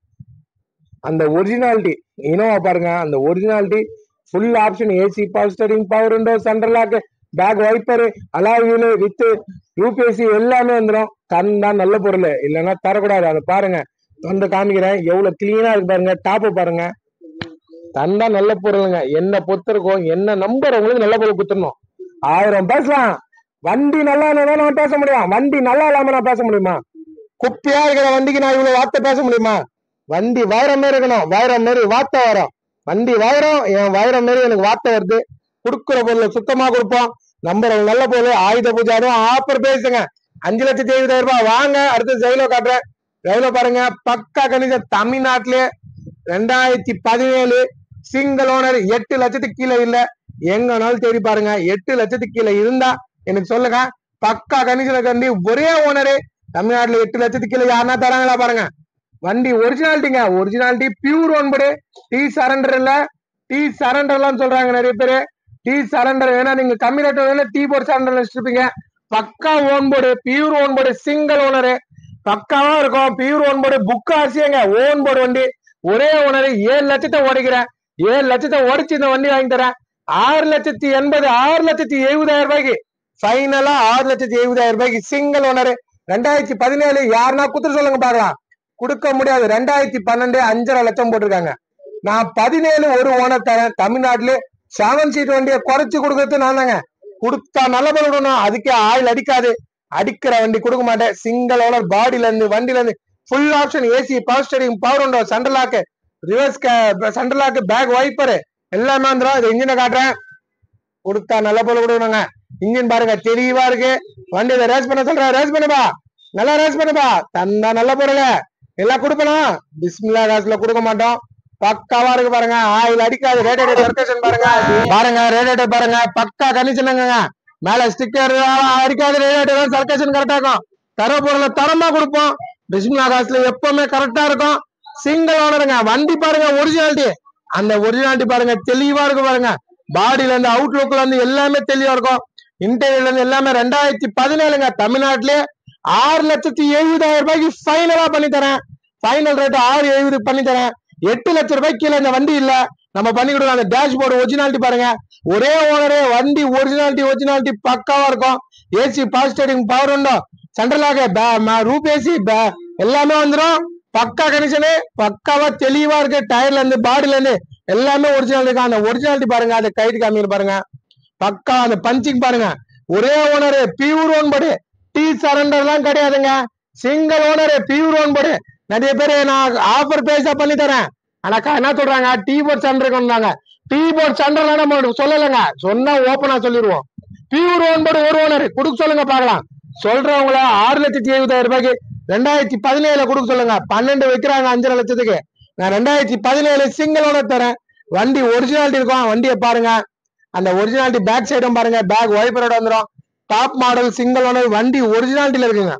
அந்த ஒரிஜினாலிட்டி இனோவா பாருங்க அந்த originality full option AC power steering power window central lock back wiper அலாவியூனு வித்து யூபிஎஸ்சி எல்லாமே வந்துடும் தந்தா நல்ல பொருள் இல்லைன்னா தரக்கூடாது அதை பாருங்க வந்து காமிக்கிறேன் எவ்வளவு கிளீனா இருக்கு பாருங்க டாப்பு பாருங்க தந்தா நல்ல பொருளுங்க என்ன பொறுத்திருக்கோம் என்ன நம்பர் உங்களுக்கு நல்ல பொருள் குத்துடணும் ஆயிரம் பேசலாம் வண்டி நல்லா இருந்தா நான் பேச முடியும் வண்டி நல்லா இல்லாம நான் பேச முடியுமா குப்பையா இருக்கிற வண்டிக்கு நான் இவ்வளவு வார்த்தை பேச முடியுமா வண்டி வைரம் மாரி இருக்கணும் வைரம் மாரி வார்த்தை வரும் வண்டி வைரம் என் வைரம் மாரி எனக்கு வார்த்தை வருது கொடுக்குற பொருள் சுத்தமா கொடுப்போம் நம்பர் நல்ல பொருள் ஆயுத பூஜை அதுவும் ஆஃபர் பேசுங்க அஞ்சு லட்சத்தி எழுபதாயிரம் ரூபாய் வாங்க அடுத்து ஜெயிலோ காட்டுறேன் ஜெயிலோ பாருங்க பக்கா கணிதம் தமிழ்நாட்டிலே ரெண்டாயிரத்தி பதினேழு சிங்கிள் ஓனர் எட்டு லட்சத்துக்கு கீழே இல்ல எங்கனாலும் தேடி பாருங்க எட்டு லட்சத்துக்கு கீழே இருந்தா எனக்கு சொல்லுங்க பக்கா கணிசன கண்டி ஒரே ஓனரு தமிழ்நாட்டுல எட்டு லட்சத்துக்கு கீழே யாருன்னா தராங்களா பாருங்க வண்டி ஒரிஜினாலிட்டிங்க ஒரிஜினாலிட்டி பியூர் ஒன்பது டி சரண்டர் இல்ல டி சரண்டர்லாம் சொல்றாங்க நிறைய பேரு டி சரண்டர் வேணா நீங்க கம்மி ரேட் வேணா டி போர்ட் சரண்டர் வச்சிருப்பீங்க பக்கா own board pure own board single owner பக்காவா இருக்கும் பியூர் ஓன் போர்டு புக் ஆசியங்க ஓன் போர்டு வண்டி ஒரே ஓனர் ஏழு லட்சத்தை ஓடிக்கிறேன் ஏழு லட்சத்தை ஓடிச்சு இந்த வண்டி வாங்கி தரேன் ஆறு லட்சத்தி எண்பது ஆறு லட்சத்தி எழுபதாயிரம் ரூபாய்க்கு ஃபைனலா ஆறு லட்சத்தி எழுபதாயிரம் ரூபாய்க்கு சிங்கிள் ஓனர் ரெண்டாயிரத்தி பதினேழு யாருன்னா குத்துரு சொல்லுங்க பார்க்கலாம் கொடுக்க முடியாது ரெண்டாயிரத்தி பன்னெண்டு அஞ்சரை லட்சம் போட்டிருக்காங்க நான் பதினேழு ஒரு ஓனர் தரேன் தமிழ்நாட்டுல செவன் சீட் வண்டியை குறைச்சு கொடுக்கறது நான் தாங்க கொடுத்தா நல்ல பொருள் கொடுக்கணும் அதுக்கே ஆயில் அடிக்காது அடிக்கிற வண்டி கொடுக்க மாட்டேன் சிங்கிள் ஓனர் பாடியில இருந்து வண்டியில இருந்து full option AC power steering power window central lock reverse central lock back wiper எல்லாமே வந்துடும் இது இன்ஜினை காட்டுறேன் கொடுத்தா நல்ல பொருள் கொடுக்கணுங்க இன்ஜின் பாருங்க தெளிவா இருக்கு வண்டி இதை ரேஸ் பண்ண சொல்றேன் ரேஸ் பண்ணுப்பா நல்லா ரேஸ் பண்ணுப்பா தந்தா நல்ல பொருள் எல்லாம் கொடுப்பலாம் பிஸ்மில்லா காசுல கொடுக்க மாட்டோம் பக்காவா இருக்கு பாருங்க ஆயில் அடிக்காது ரேடியேட்டர் சர்க்கேஷன் பாருங்க பாருங்க ரேடியேட்டர் பாருங்க பக்கா கண்டிஷனுங்க மேல ஸ்டிக்கர் அடிக்காது ரேடியேட்டர் சர்க்கேஷன் கரெக்டா இருக்கும் தர பொருளை தரமா கொடுப்போம் பிஸ்மில்லா காசுல எப்பவுமே கரெக்டா இருக்கும் சிங்கிள் ஓனருங்க வண்டி பாருங்க ஒரிஜினாலிட்டி அந்த ஒரிஜினாலிட்டி பாருங்க தெளிவா இருக்கு பாருங்க பாடியில இருந்து அவுட்லுக்ல இருந்து எல்லாமே தெளிவா இருக்கும் இன்டீரியர்ல இருந்து எல்லாமே ரெண்டாயிரத்தி பதினேழுங்க தமிழ்நாட்டிலே ஆறு லட்சத்தி எழுபதாயிரம் ரூபாய்க்கு ஃபைனலா பண்ணி தரேன் ஃபைனல் ரேட் ஆறு எழுபது பண்ணி தரேன் எட்டு லட்சம் ரூபாய்க்கு கீழே இந்த வண்டி இல்ல நம்ம பண்ணி கொடுக்கலாம் அந்த டேஷ்போர்டு ஒரிஜினாலிட்டி பாருங்க ஒரே ஓனரே வண்டி ஒரிஜினாலிட்டி ஒரிஜினாலிட்டி பக்காவா இருக்கும் ஏசி பவர் ஸ்டேரிங் பவர் உண்டோ சென்ட்ரலாக ரூப் ஏசி எல்லாமே வந்துடும் பக்கா கண்டிஷனு பக்காவா தெளிவா இருக்கு டயர்ல இருந்து பாடியில இருந்து எல்லாமே ஒரிஜினல் இருக்கு அந்த ஒரிஜினாலிட்டி பாருங்க அந்த கைட்டு காமிங்க பாருங்க பக்கா அந்த பஞ்சிங் பாருங்க ஒரே ஓனரு பியூர் ஓன் படி டீ சரண்டர் எல்லாம் கிடையாதுங்க சிங்கிள் ஓனரு பியூர் ஓன் படி நிறைய பேர் நான் ஆஃபர் பேஸா பண்ணி தரேன் ஆனா க- என்ன சொல்றாங்க டீ போர்ட் சென்டருக்கு வந்தாங்க டீ போர்ட் சென்டர்ல நம்ம சொல்லலைங்க சொன்னா ஓப்பனா சொல்லிடுவோம் பியூர் ஓன் போர்டு ஒரு ஓனர் கொடுக்க சொல்லுங்க பார்க்கலாம் சொல்றவங்கள ஆறு லட்சத்தி எழுபதாயிரம் ரூபாய்க்கு ரெண்டாயிரத்தி பதினேழுல கொடுக்க சொல்லுங்க பன்னெண்டு வைக்கிறாங்க அஞ்சரை லட்சத்துக்கு நான் ரெண்டாயிரத்தி பதினேழு சிங்கிள் ஓனர் தரேன் வண்டி ஒரிஜினாலிட்டி இருக்கும் வண்டியை பாருங்க அந்த ஒரிஜினாலிட்டி பேக் சைடும் பாருங்க பேக் வைப்பரோட வந்துடும் டாப் மாடல் சிங்கிள் ஓனர் வண்டி ஒரிஜினாலிட்டியில இருக்குங்க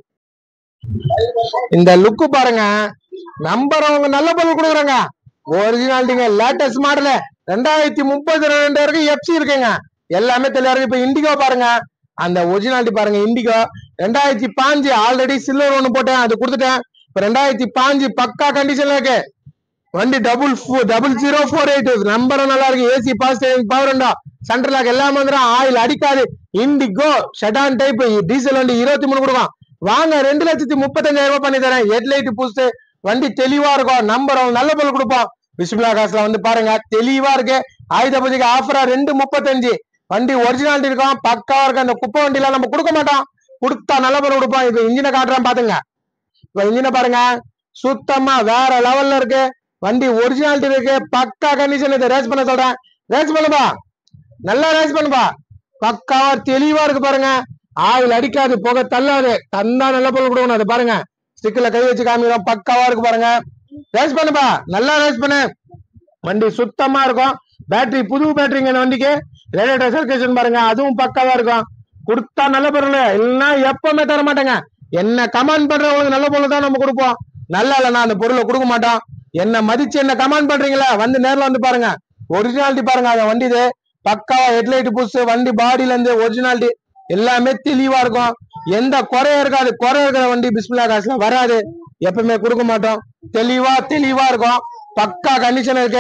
இந்த லுக்கு பாருங்க நம்பர் அவங்க நல்ல பொருள் கொடுக்குறாங்க ஒரிஜினாலிட்டிங்க லேட்டஸ்ட் மாடல் ரெண்டாயிரத்தி முப்பது ரெண்டு வரைக்கும் எஃப்சி இருக்குங்க எல்லாமே தெளிவா இருக்கு இப்ப இண்டிகோ பாருங்க அந்த ஒரிஜினாலிட்டி பாருங்க இண்டிகோ ரெண்டாயிரத்தி பாஞ்சு ஆல்ரெடி சில்வர் ஒண்ணு போட்டேன் அது கொடுத்துட்டேன் இப்ப ரெண்டாயிரத்தி பாஞ்சு பக்கா கண்டிஷன்ல இருக்கு வண்டி double double zero four eight நம்பரும் நல்லா இருக்கு ஏசி பாஸ் பவர் உண்டா சென்ட்ரல் லாக் எல்லாம் வந்துடும் ஆயில் அடிக்காது இண்டிகோ ஷெடான் டைப் டீசல் வண்டி இருபத்தி மூணு கொடுக்கும் வாங்க ரெண்டு லட்சத்தி முப்பத்தஞ்சாயிரம் ரூபாய் பண்ணி தரேன் ஹெட்லைட் பூஸ்ட் வண்டி தெளிவா இருக்கும் நம்பர் நல்ல பொருள் கொடுப்போம் விஸ்மிலா காசுல வந்து பாருங்க தெளிவா இருக்கு ஆயுத பூஜைக்கு ஆஃபரா ரெண்டு முப்பத்தஞ்சு வண்டி ஒரிஜினாலிட்டி இருக்கும் பக்காவா இருக்கு அந்த குப்பை வண்டியில நம்ம கொடுக்க மாட்டோம் கொடுத்தா நல்ல பொருள் கொடுப்போம் இப்ப இன்ஜினை காட்டுறேன் பாத்துங்க இப்ப இன்ஜினை பாருங்க சுத்தமா வேற லெவல்ல இருக்கு வண்டி ஒரிஜினாலிட்டி இருக்கு பக்கா கண்டிஷன் இதை ரேஸ் பண்ண சொல்றேன் ரேஸ் பண்ணுப்பா நல்லா ரேஸ் பண்ணுப்பா பக்காவா தெளிவா இருக்கு பாருங்க ஆயில் அடிக்காது புகை தள்ளாது தந்தா நல்ல பொருள் கொடுக்கணும் அது பாருங்க ஸ்டிக்கர்ல கை வச்சு காமிக்கிறோம் பக்காவா இருக்கு பாருங்க ரேஸ் பண்ணுப்பா நல்லா ரேஸ் பண்ணு வண்டி சுத்தமா இருக்கும் பேட்டரி புது பேட்டரிங்க இந்த வண்டிக்கு ரேடியேட்டர் சர்க்கேஷன் பாருங்க அதுவும் பக்காவா இருக்கும் கொடுத்தா நல்ல பொருள் இல்லைன்னா எப்பவுமே தர மாட்டேங்க என்ன கமெண்ட் பண்றவங்களுக்கு நல்ல பொருள் தான் நம்ம கொடுப்போம் நல்லா இல்லைன்னா அந்த பொருளை கொடுக்க மாட்டோம் என்ன மதிச்சு என்ன கமெண்ட் பண்றீங்களா வந்து நேர்ல வந்து பாருங்க ஒரிஜினாலிட்டி பாருங்க அந்த வண்டி இது பக்காவா ஹெட்லைட் புஷ் வண்டி பாடியில இருந்து ஒரிஜினாலிட்டி எல்லாமே தெளிவா இருக்கும் எந்த குறையும் இருக்காது குறை இருக்கிற வண்டி பிஸ்மில்லா காசுல வராது எப்பவுமே கொடுக்க மாட்டோம் தெளிவா தெளிவா இருக்கும் பக்கா கண்டிஷன் இருக்கு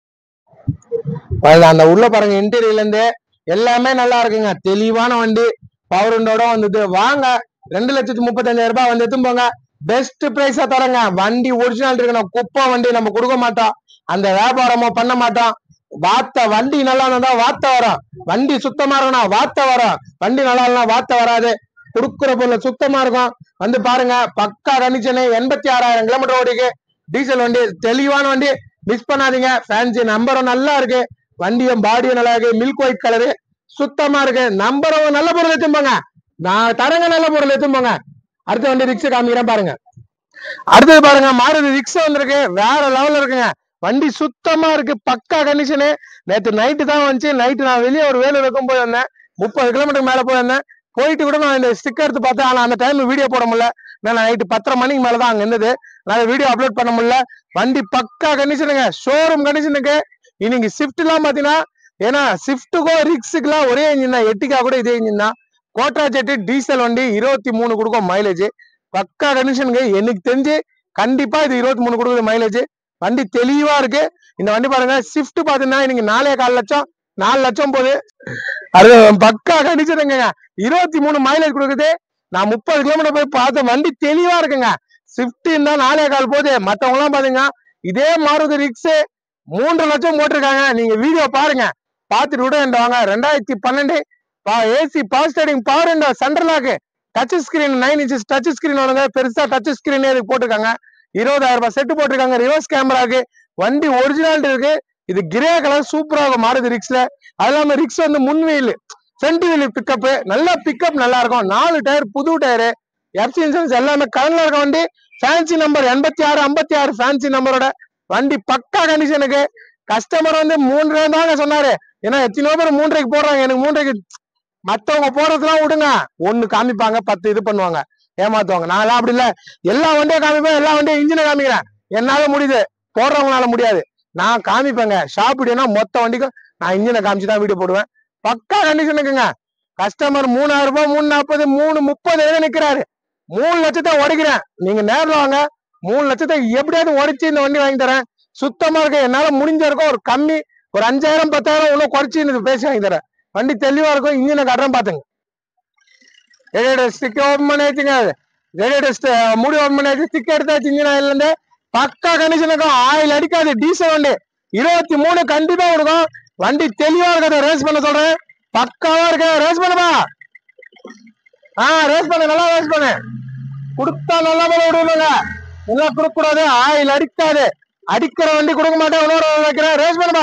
அதுல அந்த உள்ள பாருங்க இன்டீரியர்ல இருந்து எல்லாமே நல்லா இருக்குங்க தெளிவான வண்டி பவர் விண்டோட வந்தது வாங்க ரெண்டு லட்சத்தி முப்பத்தஞ்சாயிரம் ரூபாய் வந்து எடுத்துன்னு போங்க பெஸ்ட் பிரைஸா தரங்க வண்டி ஒரிஜினல் இருக்கணும் குப்பை வண்டி நம்ம கொடுக்க மாட்டோம் அந்த வியாபாரமோ பண்ண மாட்டோம் வாத்த வண்டி நல்லா இருந்தா வாத்த வரும் வண்டி சுத்தமா இருக்கணும் வாத்த வரும் வண்டி நல்லா இல்லைனா வாத்த வராது கொடுக்குற பொருள் சுத்தமா இருக்கும் வந்து பாருங்க பக்கா கண்டிஷனு எண்பத்தி ஆறாயிரம் கிலோமீட்டர் ஓடிக்கு டீசல் வண்டி தெளிவான வண்டி மிஸ் பண்ணாதீங்க ஃபேன்சி நம்பரும் நல்லா இருக்கு வண்டியும் பாடியும் நல்லா இருக்கு மில்க் ஒயிட் கலரு சுத்தமா இருக்கு நம்பரும் நல்ல பொருள் எடுத்தும்போங்க நான் தரங்க நல்ல பொருள் எடுத்தும்போங்க அடுத்த வண்டி ரிக்ஸ் காமிக்கிறேன் பாருங்க அடுத்தது பாருங்க மாருதி ரிக்ஸ் வந்திருக்கு வேற லெவல்ல இருக்குங்க வண்டி சுத்தமா இருக்கு பக்கா கண்டிஷனு நேத்து நைட்டு தான் வந்துச்சு நைட்டு நான் வெளியே ஒரு வேலை வைக்கும் போய் வந்தேன் முப்பது கிலோமீட்டர் மேல போய் வந்தேன் போயிட்டு கூட நான் இந்த ஸ்டிக்கர் எடுத்து பார்த்தேன் ஆனா அந்த டைம் வீடியோ போட முடியல நான் நைட்டு பத்தரை மணிக்கு மேல தான் அங்க இருந்தது நான் வீடியோ அப்லோட் பண்ண முடியல வண்டி பக்கா கண்டிஷனுங்க ஷோரூம் கண்டிஷனுக்கு இன்னைக்கு ஷிஃப்ட் எல்லாம் பாத்தீங்கன்னா ஏன்னா ஷிஃப்ட்டுக்கும் ரிக்ஸுக்குலாம் ஒரே இன்ஜின் தான் எட்டிக்கா கூட இதே இன்ஜின் தான் கோட்ரா ஜெட்டு டீசல் வண்டி இருபத்தி மூணு கொடுக்கும் மைலேஜ் பக்கா கண்டிஷனுக்கு எனக்கு தெரிஞ்சு கண்டிப்பா இது இருபத்தி மூணு கொடுக்குது மைலேஜ் வண்டி தெளிவா இருக்கு இந்த வண்டி பாருங்க ஷிஃப்ட் பாத்தீங்கன்னா இன்னைக்கு நாலே கால் லட்சம் நாலு லட்சம் போகுது அது பக்கா கண்டிச்சிருங்க இருபத்தி மூணு மைலேஜ் கொடுக்குது நான் முப்பது கிலோமீட்டர் போய் பார்த்தேன் வண்டி தெளிவா இருக்குங்க ஸ்விஃப்ட் தான் நாலே கால் போகுது மத்தவங்க எல்லாம் பாத்தீங்க இதே மாருதி ரிக்ஸ் மூன்று லட்சம் போட்டிருக்காங்க நீங்க வீடியோ பாருங்க பார்த்துட்டு கூட என்கிட்ட வாங்க ரெண்டாயிரத்தி பன்னெண்டு ஏசி பவர் ஸ்டேரிங் பவர் இந்த central lock touch screen nine inches touch screen வருங்க பெருசா டச் ஸ்கிரீன் இதுக்கு போட்டிருக்காங்க இருபதாயிரம் ரூபாய் செட்டு போட்டிருக்காங்க ரிவர்ஸ் கேமராக்கு வண்டி ஒரிஜினாலிட்டி இருக்கு இது கிரே கலர் சூப்பரா இருக்கும் மாருதி ரிக்ஸ்ல அது இல்லாம ரிக்ஸ் வந்து முன் வீல் ஃப்ரண்ட் வீல் பிக்கப் நல்ல பிக்கப் நல்லா இருக்கும் நாலு டயர் புது டயரு எஃப்சி இன்சூரன்ஸ் எல்லாமே கடன்ல இருக்க வண்டி ஃபேன்சி நம்பர் எண்பத்தி ஆறு ஐம்பத்தி ஆறு ஃபேன்சி நம்பரோட வண்டி பக்கா கண்டிஷனுக்கு கஸ்டமர் வந்து மூன்றரை தாங்க சொன்னாரு ஏன்னா எத்தனையோ பேர் மூன்றரைக்கு போடுறாங்க எனக்கு மூன்றரைக்கு மத்தவங்க போறதுலாம் விடுங்க ஒண்ணு காமிப்பாங்க பத்து இது பண்ணுவாங்க ஏமாத்துவாங்க நான்லாம் அப்படி இல்ல எல்லா வண்டியும் காமிப்பேன் எல்லா வண்டியும் இன்ஜினை காமிக்கிறேன் என்னால முடியுது போடுறவங்களால முடியாது நான் காமிப்பேங்க ஷாப் வீடியோனா மொத்த வண்டிக்கும் நான் இன்ஜினை காமிச்சு தான் வீடியோ போடுவேன் பக்கா கண்டிஷனுக்குங்க கஸ்டமர் மூணாயிரம் ரூபாய் மூணு நாற்பது மூணு முப்பது எழுத நிக்கிறாரு மூணு லட்சத்தை உடைக்கிறேன் நீங்க நேர்ல வாங்க மூணு லட்சத்தை எப்படியாவது உடைச்சு இந்த வண்டி வாங்கி தரேன் சுத்தமா இருக்கு என்னால முடிஞ்ச இருக்கும் ஒரு கம்மி ஒரு அஞ்சாயிரம் பத்தாயிரம் இன்னும் குறைச்சு இந்த பேசி வாங்கி தரேன் வண்டி தெளிவா இருக்கும் இன்ஜினை கட்டுறேன் பாத்துங்க ரேடியேட்டர் ஸ்டிக் ஓபன் பண்ணி வச்சுங்க ரேடியேட்டர் மூடி ஓபன் பண்ணி வச்சு ஸ்டிக் எடுத்தாச்சு இன்ஜின் ஆயில இருந்து பக்கா கண்டிஷன் இருக்கும் ஆயில் அடிக்காது டீசல் வண்டி இருபத்தி மூணு கண்டிப்பா கொடுக்கும் வண்டி தெளிவா இருக்கிறத ரேஸ் பண்ண சொல்றேன் பக்காவா இருக்கு ரேஸ் பண்ணுமா ஆ ரேஸ் பண்ணு நல்லா ரேஸ் பண்ணு கொடுத்தா நல்லா பண்ண விடுவாங்க நல்லா கொடுக்க கூடாது ஆயில் அடிக்காது அடிக்கிற வண்டி கொடுக்க மாட்டேன் இன்னொரு வைக்கிறேன் ரேஸ் பண்ணுமா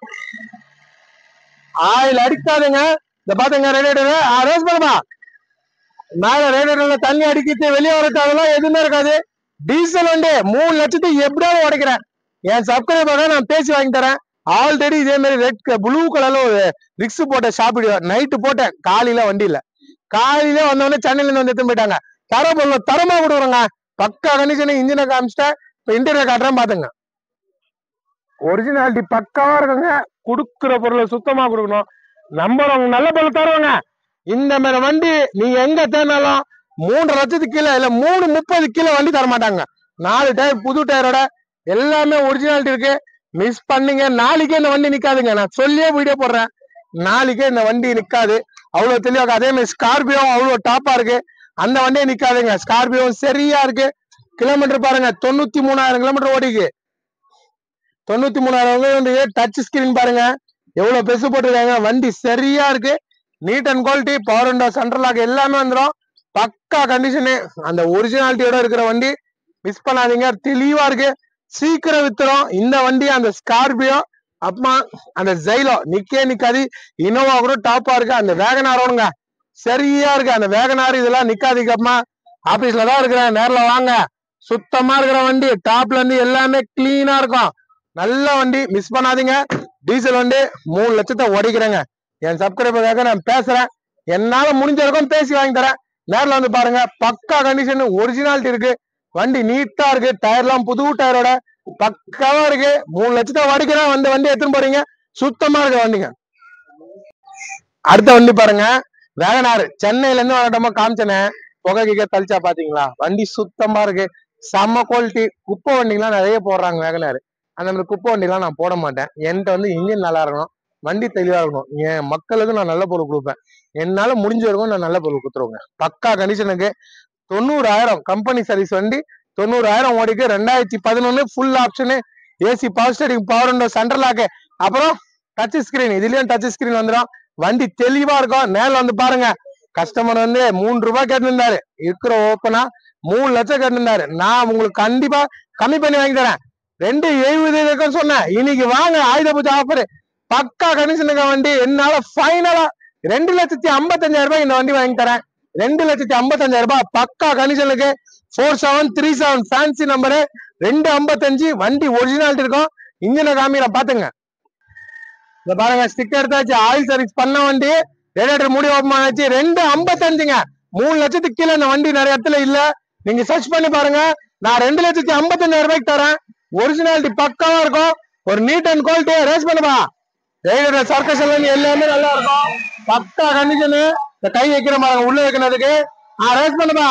ஆயில் அடிக்காதுங்க இந்த பாத்துங்க ரேடியேட்டர் ரேஸ் பண்ணுமா மேல ரேடியேட்டர்ல தண்ணி அடிக்கிட்டு வெளியே வரது அதெல்லாம் எதுவுமே இருக்காது டீசல் வண்டி மூணு லட்சத்துக்கு எப்படியாவது உடைக்கிறேன் என் சப்ஸ்கிரைபர் நான் பேசி வாங்கி தரேன் ஆல்ரெடி இதே மாதிரி ரெட் ப்ளூ கலர்ல ஒரு ரிக்ஸ் போட்ட ஷாப் நைட்டு போட்டேன் காலையில வண்டி இல்ல காலையில வந்தவொடனே சென்னையில இருந்து வந்து எடுத்துன்னு போயிட்டாங்க தர பொருள் தரமா கொடுக்குறோங்க பக்கா கண்டிஷன் இன்ஜினை காமிச்சிட்டேன் இப்ப இன்டீரியர் காட்டுறேன் பாத்துங்க ஒரிஜினாலிட்டி பக்காவா இருக்குங்க குடுக்குற பொருளை சுத்தமா கொடுக்கணும் நம்பர் அவங்க நல்ல பொருள் தருவாங்க இந்த மாதிரி வண்டி நீங்க எங்க தேடினாலும் மூன்று லட்சத்துக்கு கீழே இல்ல மூணு முப்பது கீழே வண்டி தர மாட்டாங்க நாலு டயர் புது டயரோட எல்லாமே ஒரிஜினாலிட்டி இருக்கு மிஸ் பண்ணீங்க நாளைக்கே இந்த வண்டி நிக்காதுங்க நான் சொல்லியே வீடியோ போடுறேன் நாளைக்கே இந்த வண்டி நிக்காது அவ்வளவு தெளிவா இருக்கு. அதே மாதிரி ஸ்கார்பியோ அவ்வளவு டாப்பா இருக்கு அந்த வண்டியே நிக்காதுங்க ஸ்கார்பியோ சரியா இருக்கு கிலோமீட்டர் பாருங்க தொண்ணூத்தி மூணாயிரம் கிலோமீட்டர் ஓடிக்கு தொண்ணூத்தி மூணாயிரம் டச் ஸ்கிரீன் பாருங்க எவ்வளவு பெருசு போட்டிருக்காங்க வண்டி சரியா இருக்கு neat and quality power window central lock எல்லாமே வந்துடும் பக்கா கண்டிஷனு அந்த ஒரிஜினாலிட்டியோட இருக்கிற வண்டி மிஸ் பண்ணாதீங்க தெளிவா இருக்கு சீக்கிரம் வித்துரும் இந்த வண்டி அந்த ஸ்கார்பியோ அப்புறமா அந்த ஜைலோ நிக்கே நிக்காது இனோவா கூட டாப்பா இருக்கு அந்த வேகனாரோங்க சரியா இருக்கு அந்த வேகனார் இதெல்லாம் நிக்காதீங்க அப்புறமா ஆபீஸ்ல தான் இருக்கிறேன் நேர்ல வாங்க சுத்தமா இருக்கிற வண்டி டாப்ல இருந்து எல்லாமே கிளீனா இருக்கும் நல்ல வண்டி மிஸ் பண்ணாதீங்க டீசல் வண்டி மூணு லட்சத்தை உடைக்கிறேங்க என் சப்ஸ்கிரைபருக்காக நான் பேசுறேன் என்னால முடிஞ்ச வரைக்கும் பேசி வாங்கி தரேன் நேர்ல வந்து பாருங்க பக்கா கண்டிஷன் ஒரிஜினாலிட்டி இருக்கு வண்டி நீட்டா இருக்கு டயர்லாம் புது டயரோட பக்காவா இருக்கு மூணு லட்சத்தை உடைக்கிறேன் வந்து வண்டி எடுத்துன்னு போறீங்க சுத்தமா இருக்க வண்டிங்க அடுத்த வண்டி பாருங்க வேகனாறு சென்னையில இருந்து வரட்டமா காமிச்சனே புகை கிக்க தளிச்சா பாத்தீங்களா வண்டி சுத்தமா இருக்கு செம்ம குவாலிட்டி குப்பை வண்டிலாம் நிறைய போடுறாங்க வேகனாறு அந்த மாதிரி குப்பை வண்டிலாம் நான் போட மாட்டேன் என்கிட்ட வந்து இன்ஜின் நல்லா இருக்கணும் வண்டி தெளிவா இருக்கணும் என் மக்களுக்கு நான் நல்ல பொருள் கொடுப்பேன் என்னால முடிஞ்ச வரைக்கும் நான் நல்ல பொருள் கொடுத்துருவேங்க பக்கா கண்டிஷனுக்கு தொண்ணூறாயிரம் கம்பெனி சர்வீஸ் வண்டி தொண்ணூறாயிரம் ஓடிக்கு ரெண்டாயிரத்தி பதினொன்னு full option AC power steering power window central lock அப்புறம் டச் ஸ்கிரீன் இதுலயும் டச் ஸ்கிரீன் வந்துடும் வண்டி தெளிவா இருக்கும் நேர்ல வந்து பாருங்க கஸ்டமர் வந்து மூணு ரூபாய் கேட்டிருந்தாரு இருக்கிற ஓப்பனா மூணு லட்சம் கேட்டிருந்தாரு நான் உங்களுக்கு கண்டிப்பா கம்மி பண்ணி வாங்கி தரேன் ரெண்டு எழுபது இருக்குன்னு சொன்னேன் இன்னைக்கு வாங்க ஆயுத பூஜை ஆஃபர் பக்கா கண்டிஷனுக்கு வண்டி என்னால ஃபைனலா ரெண்டு லட்சத்தி ஐம்பத்தஞ்சாயிரம் ரூபாய் இந்த வண்டி வாங்கி தரேன் ரெண்டு லட்சத்தி ஐம்பத்தஞ்சாயிரம் ரூபாய் பக்கா கண்டிஷனுக்கு four seven three seven fancy number ரெண்டு ஐம்பத்தஞ்சு வண்டி ஒரிஜினாலிட்டி இருக்கும் இன்ஜினை காமிக்கிறேன் பாத்துங்க இந்த பாருங்க ஸ்டிக்கர் எடுத்தாச்சு ஆயில் சர்வீஸ் பண்ண வண்டி ரேடியேட்டர் மூடி ஓப்பன் ஆச்சு ரெண்டு ஐம்பத்தஞ்சுங்க மூணு லட்சத்துக்கு கீழே இந்த வண்டி நிறைய இடத்துல இல்ல நீங்க சர்ச் பண்ணி பாருங்க நான் ரெண்டு லட்சத்தி ஐம்பத்தஞ்சாயிரம் ரூபாய்க்கு தரேன் ஒரிஜினாலிட்டி பக்காவா இருக்கும் ஒரு நீட் அண்ட் குவாலிட்டி ரேஸ் பண்ணுப்பா ரேடியேட்டர் சர்க்கஸ் எல்லாம் எல்லாமே நல்லா இருக்கும் பக்கா கண்டிஷனு இந்த கை வைக்கிற பாருங்க உள்ள வைக்கிறதுக்கு ஆ ரேஸ் பண்ணுப்பா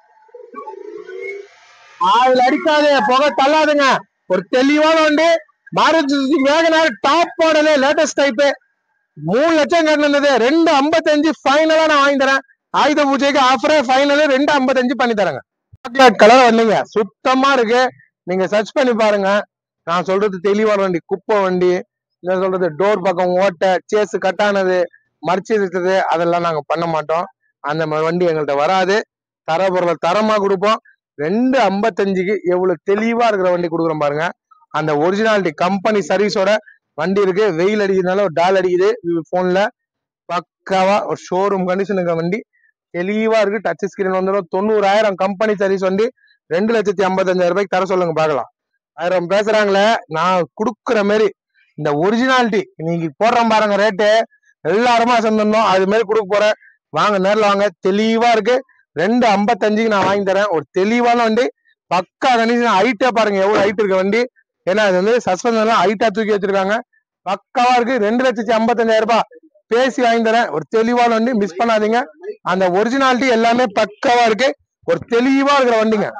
ஆயில் அடிக்காது புகை தள்ளாதுங்க ஒரு தெளிவான வண்டி Maruti Suzuki wagon R top model latest type மூணு லட்சம் கட்டினது ரெண்டு ஐம்பத்தஞ்சு ஃபைனலா நான் வாங்கி தரேன் ஆயுத பூஜைக்கு ஆஃபரே ஃபைனல் ரெண்டு ஐம்பத்தஞ்சு பண்ணி தரேங்க சாக்லேட் கலர் வண்டிங்க சுத்தமா இருக்கு நீங்க சர்ச் பண்ணி பாருங்க நான் சொல்றது தெளிவான வண்டி குப்பை வண்டி என்ன சொல்றது டோர் பக்கம் ஓட்டை சேஸ் கட்டானது மறைச்சு இருக்குது அதெல்லாம் நாங்க பண்ண மாட்டோம் அந்த மாதிரி வண்டி எங்கள்கிட்ட வராது தர பொருளை தரமா கொடுப்போம் ரெண்டு ஐம்பத்தஞ்சுக்கு எவ்வளவு தெளிவா இருக்கிற வண்டி கொடுக்குறோம் பாருங்க அந்த ஒரிஜினாலிட்டி கம்பெனி சர்வீஸோட வண்டி இருக்கு வெயில் அடிக்கிறதுனால ஒரு டால் அடிக்குது போன்ல பக்காவா ஒரு ஷோரூம் கண்டிஷனுக்கு வண்டி தெளிவா இருக்கு டச் ஸ்கிரீன் வந்துடும் தொண்ணூறாயிரம் கம்பெனி சர்வீஸ் வண்டி ரெண்டு லட்சத்தி ஐம்பத்தஞ்சாயிரம் ரூபாய்க்கு தர சொல்லுங்க பார்க்கலாம் ஆயிரம் பேசுறாங்களே நான் கொடுக்குற மாதிரி இந்த ஒரிஜினாலிட்டி நீங்க போடுறோம் பாருங்க ரேட்டு எல்லாருமா சேர்ந்துடணும் அது மாதிரி கொடுக்க போறேன் வாங்க நேரில் வாங்க தெளிவா இருக்கு ரெண்டு ஐம்பத்தஞ்சுக்கு நான் வாங்கி தரேன் ஒரு தெளிவான வண்டி பக்கா கண்டிஷன் ஹைட்டா பாருங்க எவ்வளவு ஹைட் இருக்க வண்டி ஏன்னா அது வந்து சஸ்பென்ஷன் எல்லாம் ஹைட்டா தூக்கி வச்சிருக்காங்க பக்காவா இருக்கு ரெண்டு லட்சத்தி ஐம்பத்தஞ்சாயிரம் ரூபாய் பேசி வாங்கி தரேன் ஒரு தெளிவான வண்டி மிஸ் பண்ணாதீங்க அந்த ஒரிஜினாலிட்டி எல்லாமே பக்காவா இருக்கு ஒரு தெளிவா இருக்கிற வண்டிங்க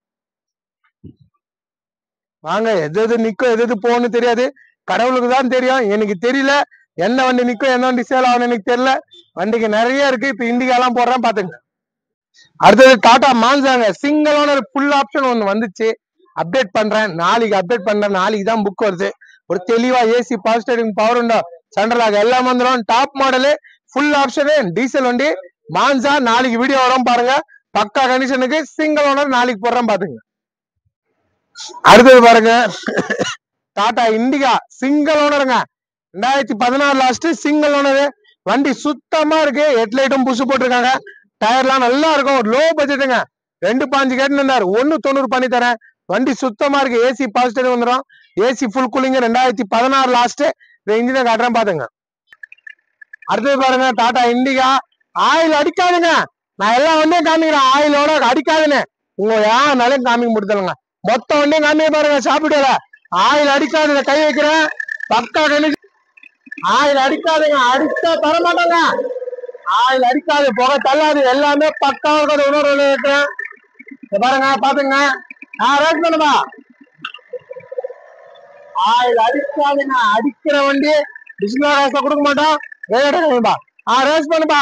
வாங்க எது எது நிக்கும் எது எது போகணும்னு தெரியாது கடவுளுக்கு தான் தெரியும் எனக்கு தெரியல என்ன வண்டி நிக்கும் என்ன வண்டி சேல் ஆகணும் எனக்கு தெரியல வண்டிக்கு நிறைய இருக்கு இப்ப இண்டிகா எல்லாம் போடுறேன் பாத்துங்க அடுத்தது டாடா மான்சாங்க சிங்கிள் ஓனர் ஃபுல் ஆப்ஷன் ஒன்னு வந்துச்சு அப்டேட் பண்றேன் நாளைக்கு அப்டேட் பண்றேன் நாளைக்கு தான் புக் வருது ஒரு தெளிவா ஏசி பவர் ஸ்டேரிங் பவர் உண்டோ சென்ட்ரலாக எல்லாம் வந்துடும் top model full option diesel வண்டி மான்சா நாளைக்கு வீடியோ வரும் பாருங்க பக்கா கண்டிஷனுக்கு சிங்கிள் ஓனர் நாளைக்கு போடுறேன் பாத்துங்க அடுத்தது பாருங்க டாடா இண்டிகா சிங்கிள் ஓனருங்க ரெண்டாயிரத்தி பதினாறு லாஸ்ட் சிங்கிள் ஓனரு வண்டி சுத்தமா இருக்கு ஹெட்லைட்டும் புஷு போட்டிருக்காங்க டயர்லாம் நல்லா இருக்கும் ஒரு லோ பட்ஜெட்டுங்க ரெண்டு பாஞ்சு கேட்டுனாரு ஒன்னு தொண்ணூறு பண்ணி தரேன் வண்டி சுத்தமா இருக்கு ஏசி பாசிட்டிவ் வந்துடும் ஏசி ஃபுல் கூலிங் ரெண்டாயிரத்தி பதினாறு லாஸ்ட் இந்த இன்ஜினை காட்டுறேன் பாத்துங்க அடுத்தது பாருங்க டாடா இண்டிகா ஆயில் அடிக்காதுங்க நான் எல்லா வண்டியும் காமிக்கிறேன் ஆயிலோட அடிக்காதுன்னு உங்க யாருனாலும் காமிக்க முடியலங்க மொத்த வண்டியும் காமிக்க பாருங்க சாப்பிடல ஆயில் அடிக்காதுங்க கை வைக்கிறேன் பக்கா கணிச்சு ஆயில் அடிக்காதுங்க அடிச்சா தர மாட்டாங்க ஆயில் அடிக்காது புகை தள்ளாது எல்லாமே பக்காவா இருக்கிற உணர்வு வைக்கிறேன் இத பாருங்க பாத்துங்க நான் ரேட் பண்ணுமா ஆயில் அடிக்காதுங்க அடிக்கிற வண்டி டிஸ்பிளே ரேஸ்ல கொடுக்க மாட்டோம் ரேட் பண்ணுப்பா ஆ ரேஸ் பண்ணுப்பா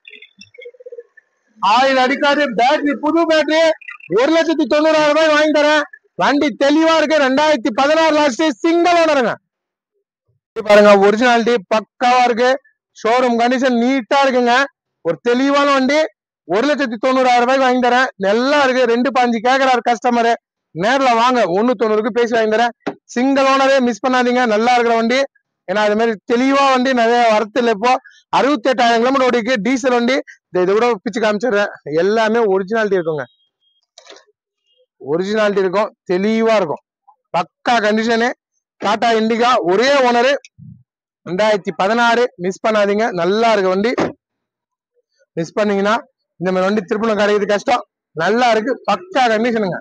ஆயில் அடிக்காது பேட்டரி புது பேட்டரி ஒரு லட்சத்தி தொண்ணூறாயிரம் ரூபாய் வாங்கி தரேன் வண்டி தெளிவா இருக்கு ரெண்டாயிரத்தி பதினாறு லாஸ்ட் சிங்கிள் ஓனருங்க இது பாருங்க ஒரிஜினாலிட்டி பக்காவா இருக்கு ஷோரூம் கண்டிஷன் நீட்டா இருக்குங்க ஒரு தெளிவான வண்டி ஒரு லட்சத்தி தொண்ணூறாயிரம் ரூபாய்க்கு வாங்கி தரேன் நல்லா இருக்கு ரெண்டு பாஞ்சு கேக்குறாரு கஸ்டமர் நேர்ல வாங்க ஒண்ணு தொண்ணூறுக்கு பேசி வாங்கி தரேன் சிங்கிள் ஓனரே மிஸ் பண்ணாதீங்க நல்லா இருக்கிற வண்டி ஏன்னா அது மாதிரி தெளிவா வண்டி நிறைய வரத்துல இப்போ அறுபத்தி எட்டாயிரம் கிலோமீட்டர் ஓடிக்கு டீசல் வண்டி இந்த இதை கூட பிச்சு காமிச்சிடுறேன் எல்லாமே ஒரிஜினாலிட்டி இருக்குங்க ஒரிஜினாலிட்டி இருக்கும் தெளிவா இருக்கும் பக்கா கண்டிஷனு டாடா இண்டிகா ஒரே ஓனரு ரெண்டாயிரத்தி பதினாறு மிஸ் பண்ணாதீங்க நல்லா இருக்கு வண்டி மிஸ் பண்ணீங்கன்னா இந்த மாதிரி வண்டி திருப்பணம் கிடைக்கிறது கஷ்டம் நல்லா இருக்கு பக்கா கண்டிஷனுங்க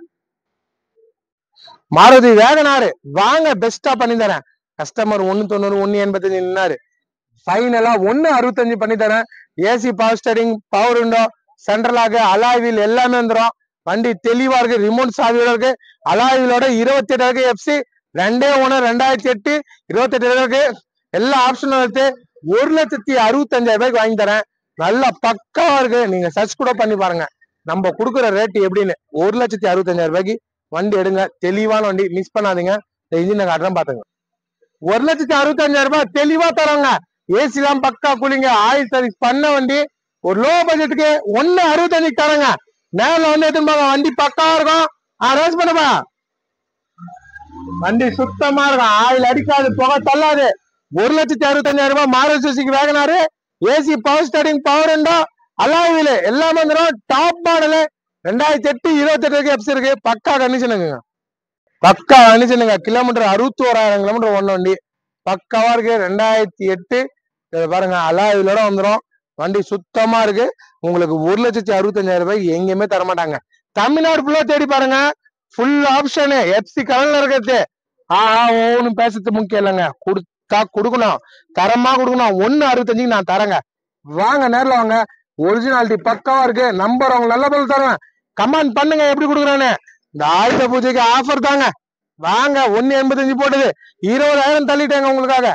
மாருதி வேகனாரு வாங்க பெஸ்டா பண்ணி தரேன் கஸ்டமர் ஒன்னு தொண்ணூறு ஒன்னு எண்பத்தஞ்சு நின்னாரு ஃபைனலா ஒன்னு அறுபத்தஞ்சு பண்ணி தரேன் AC power steering power window சென்ட்ரலாக அலாய் வீல் எல்லாமே வந்துடும் வண்டி தெளிவா இருக்கு ரிமோட் சாவியோட இருக்கு அலாய் வீலோட இருபத்தி எட்டு இருக்கு எஃப்சி ரெண்டே ஒண்ணு ரெண்டாயிரத்தி எட்டு இருபத்தி எட்டு இருக்கு எல்லா ஆப்ஷனும் இருக்கு ஒரு லட்சத்தி அறுபத்தஞ்சாயிரம் ரூபாய்க்கு வாங்கி தரேன் நல்ல பக்காவா இருக்கு நீங்க சர்ச் கூட பண்ணி பாருங்க நம்ம கொடுக்குற ரேட் எப்படின்னு ஒரு லட்சத்தி அறுபத்தஞ்சாயிரம் ரூபாய்க்கு வண்டி எடுங்க தெளிவான வண்டி மிஸ் பண்ணாதீங்க இந்த இன்ஜினை காட்டுறேன் பாத்துங்க ஒரு லட்சத்தி அறுபத்தஞ்சாயிரம் ரூபாய் தெளிவா தராங்க ஏசி எல்லாம் பக்கா கூலிங்க ஆயில் சர்வீஸ் பண்ண வண்டி ஒரு லோ பட்ஜெட்டுக்கு ஒன்னு அறுபத்தஞ்சுக்கு தராங்க நேரில் வந்து எடுத்துன்னு போங்க வண்டி பக்காவா இருக்கும் ஆ ரேஸ் பண்ணுப்பா வண்டி சுத்தமா இருக்கும் ஆயில் அடிக்காது புகை தள்ளாது ஒரு லட்சத்தி அறுபத்தஞ்சாயிரம் ரூபாய் Maruti Suzuki wagon R AC power steering power window alloy wheel எல்லாம் வந்துடும் டாப் மாடலு ரெண்டாயிரத்தி எட்டு இருபத்தி எட்டு எப்ஸ் இருக்கு பக்கா கண்டிஷனுங்க பக்கா கண்டிஷனுங்க கிலோமீட்டர் அறுபத்தி ஓராயிரம் கிலோமீட்டர் ஒண்ணு வண்டி பக்காவா இருக்கு ரெண்டாயிரத்தி எட்டு இதை பாருங்க அலாய் வீலோட வந்துடும் வண்டி சுத்தமா இருக்கு உங்களுக்கு ஒரு லட்சத்தி அறுபத்தஞ்சாயிரம் ரூபாய்க்கு எங்கேயுமே தர மாட்டாங்க தமிழ்நாடு ஃபுல்லா தேடி பாருங்க ஃபுல் ஆப்ஷனு எஃப்சி கலர்ல இருக்கிறது ஆஹா ஒன்னும் பேசுறது முக்கியம் இல்லைங்க கொடுத்தா கொடுக்கணும் தரமா கொடுக்கணும் ஒன்னு அறுபத்தஞ்சுக்கு நான் தரேங்க வாங்க நேர்ல வாங்க ஒரிஜினாலிட்டி பக்காவா இருக்கு நம்பர் அவங்க நல்ல பொருள் தருவேன் கமெண்ட் பண்ணுங்க எப்படி கொடுக்குறானே இந்த ஆயுத பூஜைக்கு ஆஃபர் தாங்க வாங்க ஒன்னு எண்பத்தஞ்சு போட்டது இருபதாயிரம் தள்ளிட்டேங்க உங்களுக்காக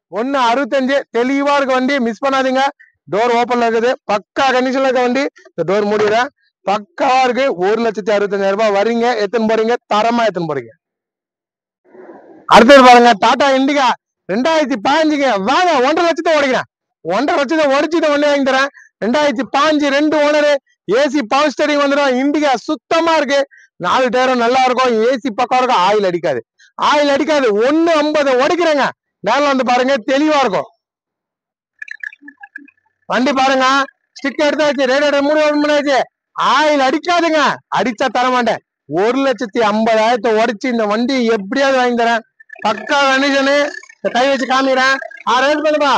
ஒன்னு அறுபத்தஞ்சு தெளிவா இருக்க வண்டி மிஸ் பண்ணாதீங்க டோர் ஓப்பன்ல இருக்குது பக்கா கண்டிஷன்ல இருக்க வண்டி இந்த டோர் மூடிடுறேன் பக்காவா இருக்கு ஒரு லட்சத்தி அறுபத்தஞ்சாயிரம் ரூபாய் வரீங்க எத்தனை போறீங்க தரமா எத்தனை போறீங்க அடுத்தது பாருங்க டாடா இண்டிகா ரெண்டாயிரத்தி பாஞ்சுங்க வாங்க ஒன்றரை லட்சத்தை உடைக்கிறேன் ஒன்றரை லட்சத்தை உடைச்சு இந்த வண்டி வாங்கி தரேன் ரெண்டாயிரத்தி பாஞ்சு ரெண்டு ஓனரு ஏசி பவர் ஸ்டேரிங் வந்துடும் இண்டிகா சுத்தமா இருக்கு நாலு டயரும் நல்லா இருக்கும் ஏசி பக்கம் இருக்கும் ஆயில் அடிக்காது ஆயில் அடிக்காது ஒண்ணு ஐம்பது உடைக்கிறேங்க நேரில் வந்து பாருங்க தெளிவா இருக்கும் வண்டி பாருங்க ஸ்டிக் எடுத்தாச்சு ரேடியேட்டர் மூணு ஓபன் பண்ணியாச்சு ஆயில் அடிக்காதுங்க அடிச்சா தர மாட்டேன் ஒரு லட்சத்தி ஐம்பதாயிரத்தை உடைச்சு இந்த வண்டி எப்படியாவது வாங்கி தரேன் பக்கா கண்டிஷனு கை வச்சு காமிக்கிறேன் ஆ ரேட் பண்ணுப்பா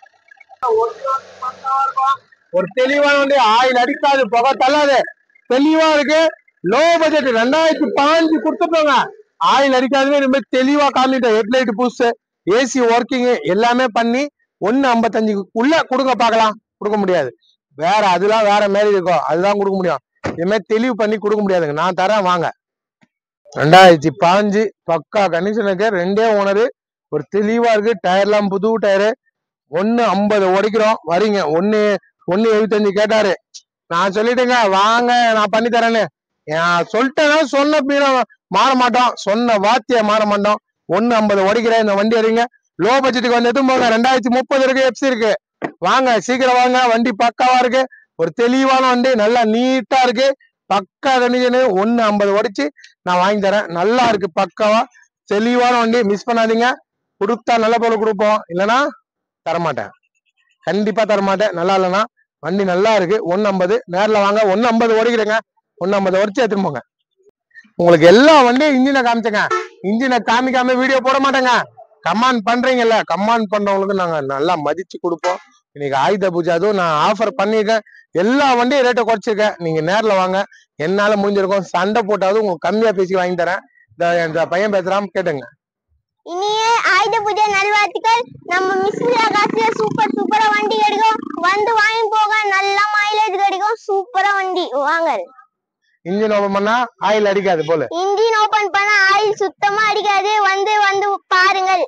ஒரு தெளிவான வண்டி ஆயில் அடிக்காது புகை தள்ளாது தெளிவா இருக்கு லோ பட்ஜெட் ரெண்டாயிரத்தி பாஞ்சு கொடுத்துட்டோங்க ஆயில் அடிக்காதுன்னு இந்த மாதிரி தெளிவா காமிட்டேன் ஹெட்லைட் புஷ் ஏசி ஒர்க்கிங் எல்லாமே பண்ணி ஒன்னு ஐம்பத்தஞ்சுக்கு உள்ள கொடுக்க பார்க்கலாம் கொடுக்க முடியாது வேற அதெல்லாம் வேற மாதிரி இருக்கும் அதுதான் கொடுக்க முடியும் இது மாதிரி தெளிவு பண்ணி கொடுக்க முடியாதுங்க நான் தரேன் வாங்க ரெண்டாயிரத்தி பாஞ்சு பக்கா கண்டிஷனுக்கு ரெண்டே ஓனரு ஒரு தெளிவா இருக்கு டயர்லாம் புது டயரு ஒன்னு ஐம்பது உடைக்கிறோம் வரீங்க ஒன்னு ஒன்னு எழுபத்தஞ்சு கேட்டாரு நான் சொல்லிட்டேங்க வாங்க நான் பண்ணி தரேன்னு நான் சொல்லிட்டேன்னா சொன்ன பீரம் மாற மாட்டோம் சொன்ன வார்த்தையை மாற மாட்டோம் ஒன்னு ஐம்பது உடைக்கிறேன் இந்த வண்டி வரீங்க லோ பட்ஜெட்டுக்கு வந்து எதுவும் போங்க ரெண்டாயிரத்தி முப்பது இருக்கு எப்சி இருக்கு வாங்க சீக்கிரம் வாங்க வண்டி பக்காவா இருக்கு ஒரு தெளிவான வண்டி நல்லா நீட்டா இருக்கு பக்கா கண்டிஷனு ஒன்னு ஐம்பது உடைச்சு நான் வாங்கி தரேன் நல்லா இருக்கு பக்காவா தெளிவான வண்டி மிஸ் பண்ணாதீங்க கொடுத்தா நல்ல பொருள் கொடுப்போம் இல்லைன்னா தரமாட்டேன் கண்டிப்பா தரமாட்டேன் நல்லா இல்லைன்னா வண்டி நல்லா இருக்கு ஒன்னு ஐம்பது நேரில் வாங்க ஒன்னு ஐம்பது ஓடிக்கிறேங்க ஒன்னு ஐம்பது உடச்சு எடுத்துட்டு போங்க உங்களுக்கு எல்லா வண்டியும் இன்ஜினை காமிச்சேங்க இன்ஜினை காமிக்காம வீடியோ போட மாட்டேங்க கமாண்ட் பண்றீங்கல்ல கமாண்ட் பண்றவங்களுக்கு நாங்க நல்லா மதிச்சு கொடுப்போம் இன்னைக்கு ஆயுத பூஜை அதுவும் நான் ஆஃபர் பண்ணிருக்கேன் எல்லா வண்டியும் ரேட்டை குறைச்சிருக்கேன் நீங்க நேர்ல வாங்க என்னால முடிஞ்சிருக்கும் சண்டை போட்டாவது உங்களுக்கு கம்மியா பேசி வாங்கி தரேன் இந்த இந்த பையன் பேசுறான் கேட்டுங்க இனிய ஆயுத பூஜை நல்வாழ்த்துக்கள் நம்ம மிஸ்மிலா காசுல சூப்பர் சூப்பரா வண்டி கிடைக்கும் வந்து வாங்கி போக நல்ல மைலேஜ் கிடைக்கும் சூப்பரா வண்டி வாங்க இன்ஜின் ஓபன் பண்ணா ஆயில் அடிக்காது போல இன்ஜின் ஓபன் பண்ண ஆயில் சுத்தமா அடிக்காது வந்து வந்து பாருங்கள்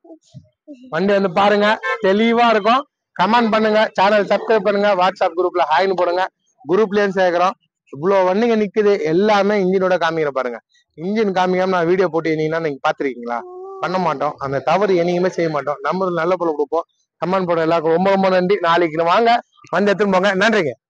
வண்டி வந்து பாருங்க தெளிவா இருக்கும் கமெண்ட் பண்ணுங்க சேனல் சப்ஸ்கிரைப் பண்ணுங்க வாட்ஸ்அப் குரூப்ல ஹாய்னு போடுங்க குரூப்லயும் சேர்க்கிறோம் இவ்வளவு வண்டிங்க நிக்குது எல்லாமே இன்ஜினோட காமிக்கிற பாருங்க இன்ஜின் காமிக்காம நான் வீடியோ போட்டு நீங்கன்னா நீங்க பாத்திருக்கீங்களா பண்ண மாட்டோம் அந்த தவறு என்னைக்குமே செய்ய மாட்டோம் நம்ம நல்ல பொருள் கொடுப்போம் கமெண்ட் போட எல்லாருக்கும் ரொம்ப ரொம்ப நன்றி நாளைக்கு வாங்க வந்து எடுத்துன்னு போங்க நன்றிங்க